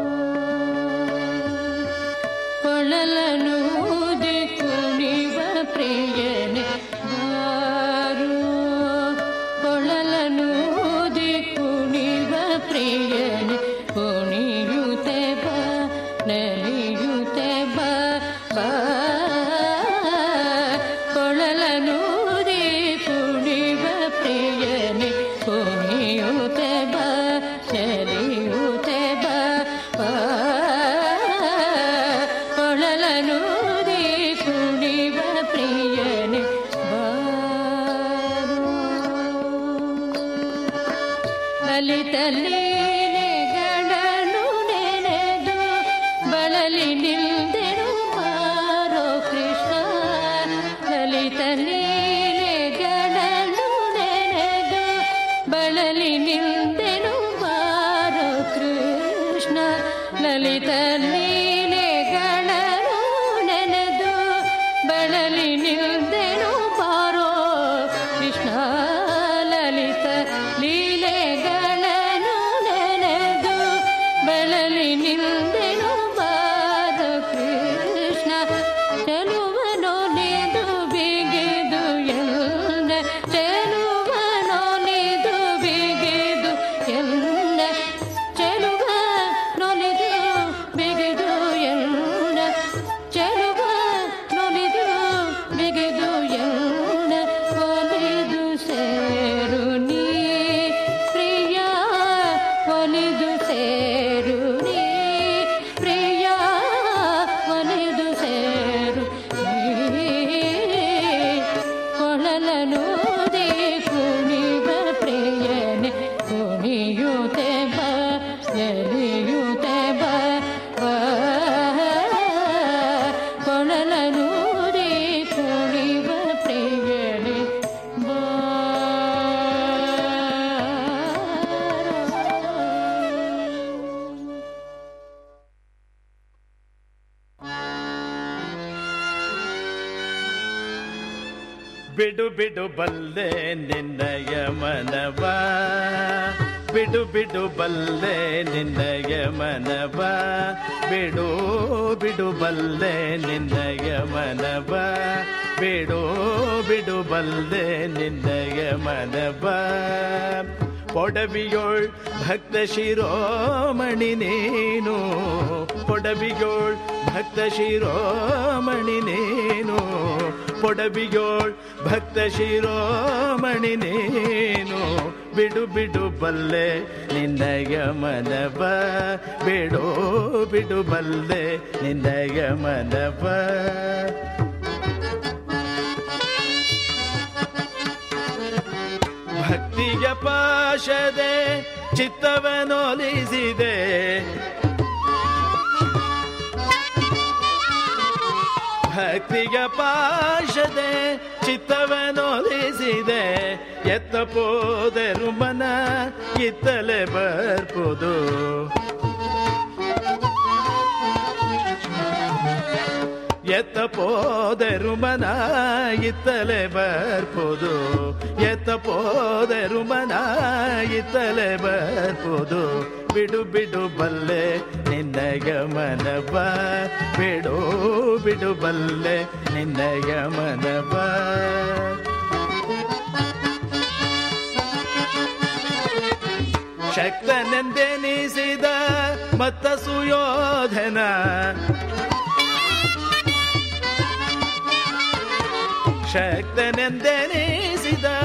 Speaker 18: ಕೊಳಲನೂದಿ ಕುಣಿವ ಪ್ರಿಯನೆ ಬಾರೋ ಕೊಳಲನೂದಿ ಕುಣಿವ ಪ್ರಿಯನೆ ಕುಣಿಯುತ್ತೆ ಬಾ ನಲಿಯುತ್ತೆ ಬಾ ಬಾ ಕೊಳಲನೂದಿ ಕುಣಿವ ಪ್ರಿಯನೆ ಕುಣಿಯುತ್ತೆ ಬಾ ಚಲಿಯುತ್ತೆ ಬಾ ಬಾ ಕೊಳಲನೂದಿ ಕುಣಿವ ಪ್ರಿಯನೆ ಬಾರೋ ಲಲಿತ ಲೀಲೆಗಳನ್ನು ನೆನೆದು ಬಳಲಿ ನಿಲ್ದೆನು ಮಾರೋ ಕೃಷ್ಣ ಲಲಿತ ಲೀಲೆಗಳನ್ನು ನೆನೆದು ಬಳಲಿ ನಿಲ್ದೆನು ಮಾರೋ ಕೃಷ್ಣ ಲಲಿತ ಲೀಲೆಗಳನ್ನು ನೆನೆದು ಬಳಲಿ ನಿಲ್ದೆನು ಬಾರೋ ಕೃಷ್ಣ ಲಲಿತ ಲೀಲೆಗಳನ್ನು ನೆನೆದು ಬಳಲಿ ನಿಲ್ದೆನು ಬಾರೋ ಕೃಷ್ಣ ಚೆಲುವನೊಲಿದು ಬಿಗಿದು ಎಲ್ಲ ಚೆಲುವನೊಲಿದು ಬಿಗಿದು ಎಲ್ಲ ಚೆಲುವ ನೊಲಿದು ಬಿಗಿದು ಎಲ್ಲ ಚೆಲುವ ನೊಲಿದು ಬಿಗಿದು ಎಲ್ಲ ಒಲಿದು ಸೇರು ನೀ ಪ್ರಿಯ ಒಲಿದು ಸೇರು ನೀ ಪ್ರಿಯ ಒಲಿದು ಸೇರು ನೀ ಕೊಳಲನೂದಿ ಕುಣಿವ ಪ್ರಿಯನೆ ಕುಣಿಯುತ್ತೆ ಬಾ ಎಲಿಯುತ್ತೆ ಬಾ ಬಾ. ಕೊಳಲನೂದಿ ಕುಣಿವ ಪ್ರಿಯನೆ
Speaker 19: ಬಿಡು ಬಿಡು ಬಲ್ಲೆ ನಿನ್ನಯ ಮನವ ಬಿಡು ಬಿಡು ಬಲ್ಲೆ ನಿನ್ನಯ ಮನವ ಬಿಡು ಬಿಡು ಬಲ್ಲೆ ನಿನ್ನಯ ಮನವ ಬಿಡು ಬಿಡು ಬಲ್ಲೆ ನಿನ್ನಯ ಮನವ ಪೊಡವಿಯೋಳ್ ಭಕ್ತ ಶಿರೋಮಣಿ ನೀನು ಪೊಡವಿಯೋಳ್ ಭಕ್ತ ಶಿರೋಮಣಿ ನೀನು ಪೊಡವಿಯೋಳ್ ಭಕ್ತ ಶಿರೋಮಣಿ ನೀನು ಬಿಡು ಬಿಡು ಬಲ್ಲೆ ನಿನ್ನಯ ಮನವ ಬಿಡು ಬಿಡು ಬಲ್ಲೆ ನಿನ್ನಯ ಮನವ ಭಕ್ತಿಯ ಪಾಶದೆ ಚಿತ್ತವನೊಲಿಸಿದೆ ಭಕ್ತಿಯ ಪಾಶದೆ ಚಿತ್ತವನೊಲಿಸಿದೆ ಎತ್ತ ಪೋದರು ಮನ ಇತ್ತಲೆ ಬರ್ಬೋದು ಎತ್ತ ಪೋದರು ಮನ ಇತ್ತಲೆ ಬರ್ಬೋದು ಎತ್ತ ಪೋದರು ಮನ ಇತ್ತಲೆ ಬರ್ಬೋದು ಬಿಡು ಬಿಡು ಬಲ್ಲೆ ನಿನ್ನ ಗಮನವ ಬಿಡು ಬಿಡು ಬಲ್ಲೆ ನಿನ್ನ ಗಮನವ ಶಕ್ತನೆಂದೆನಿಸಿದ ಮತ್ತ ಸುಯೋಧನ ಶಕ್ತನೆಂದೆನಿಸಿದ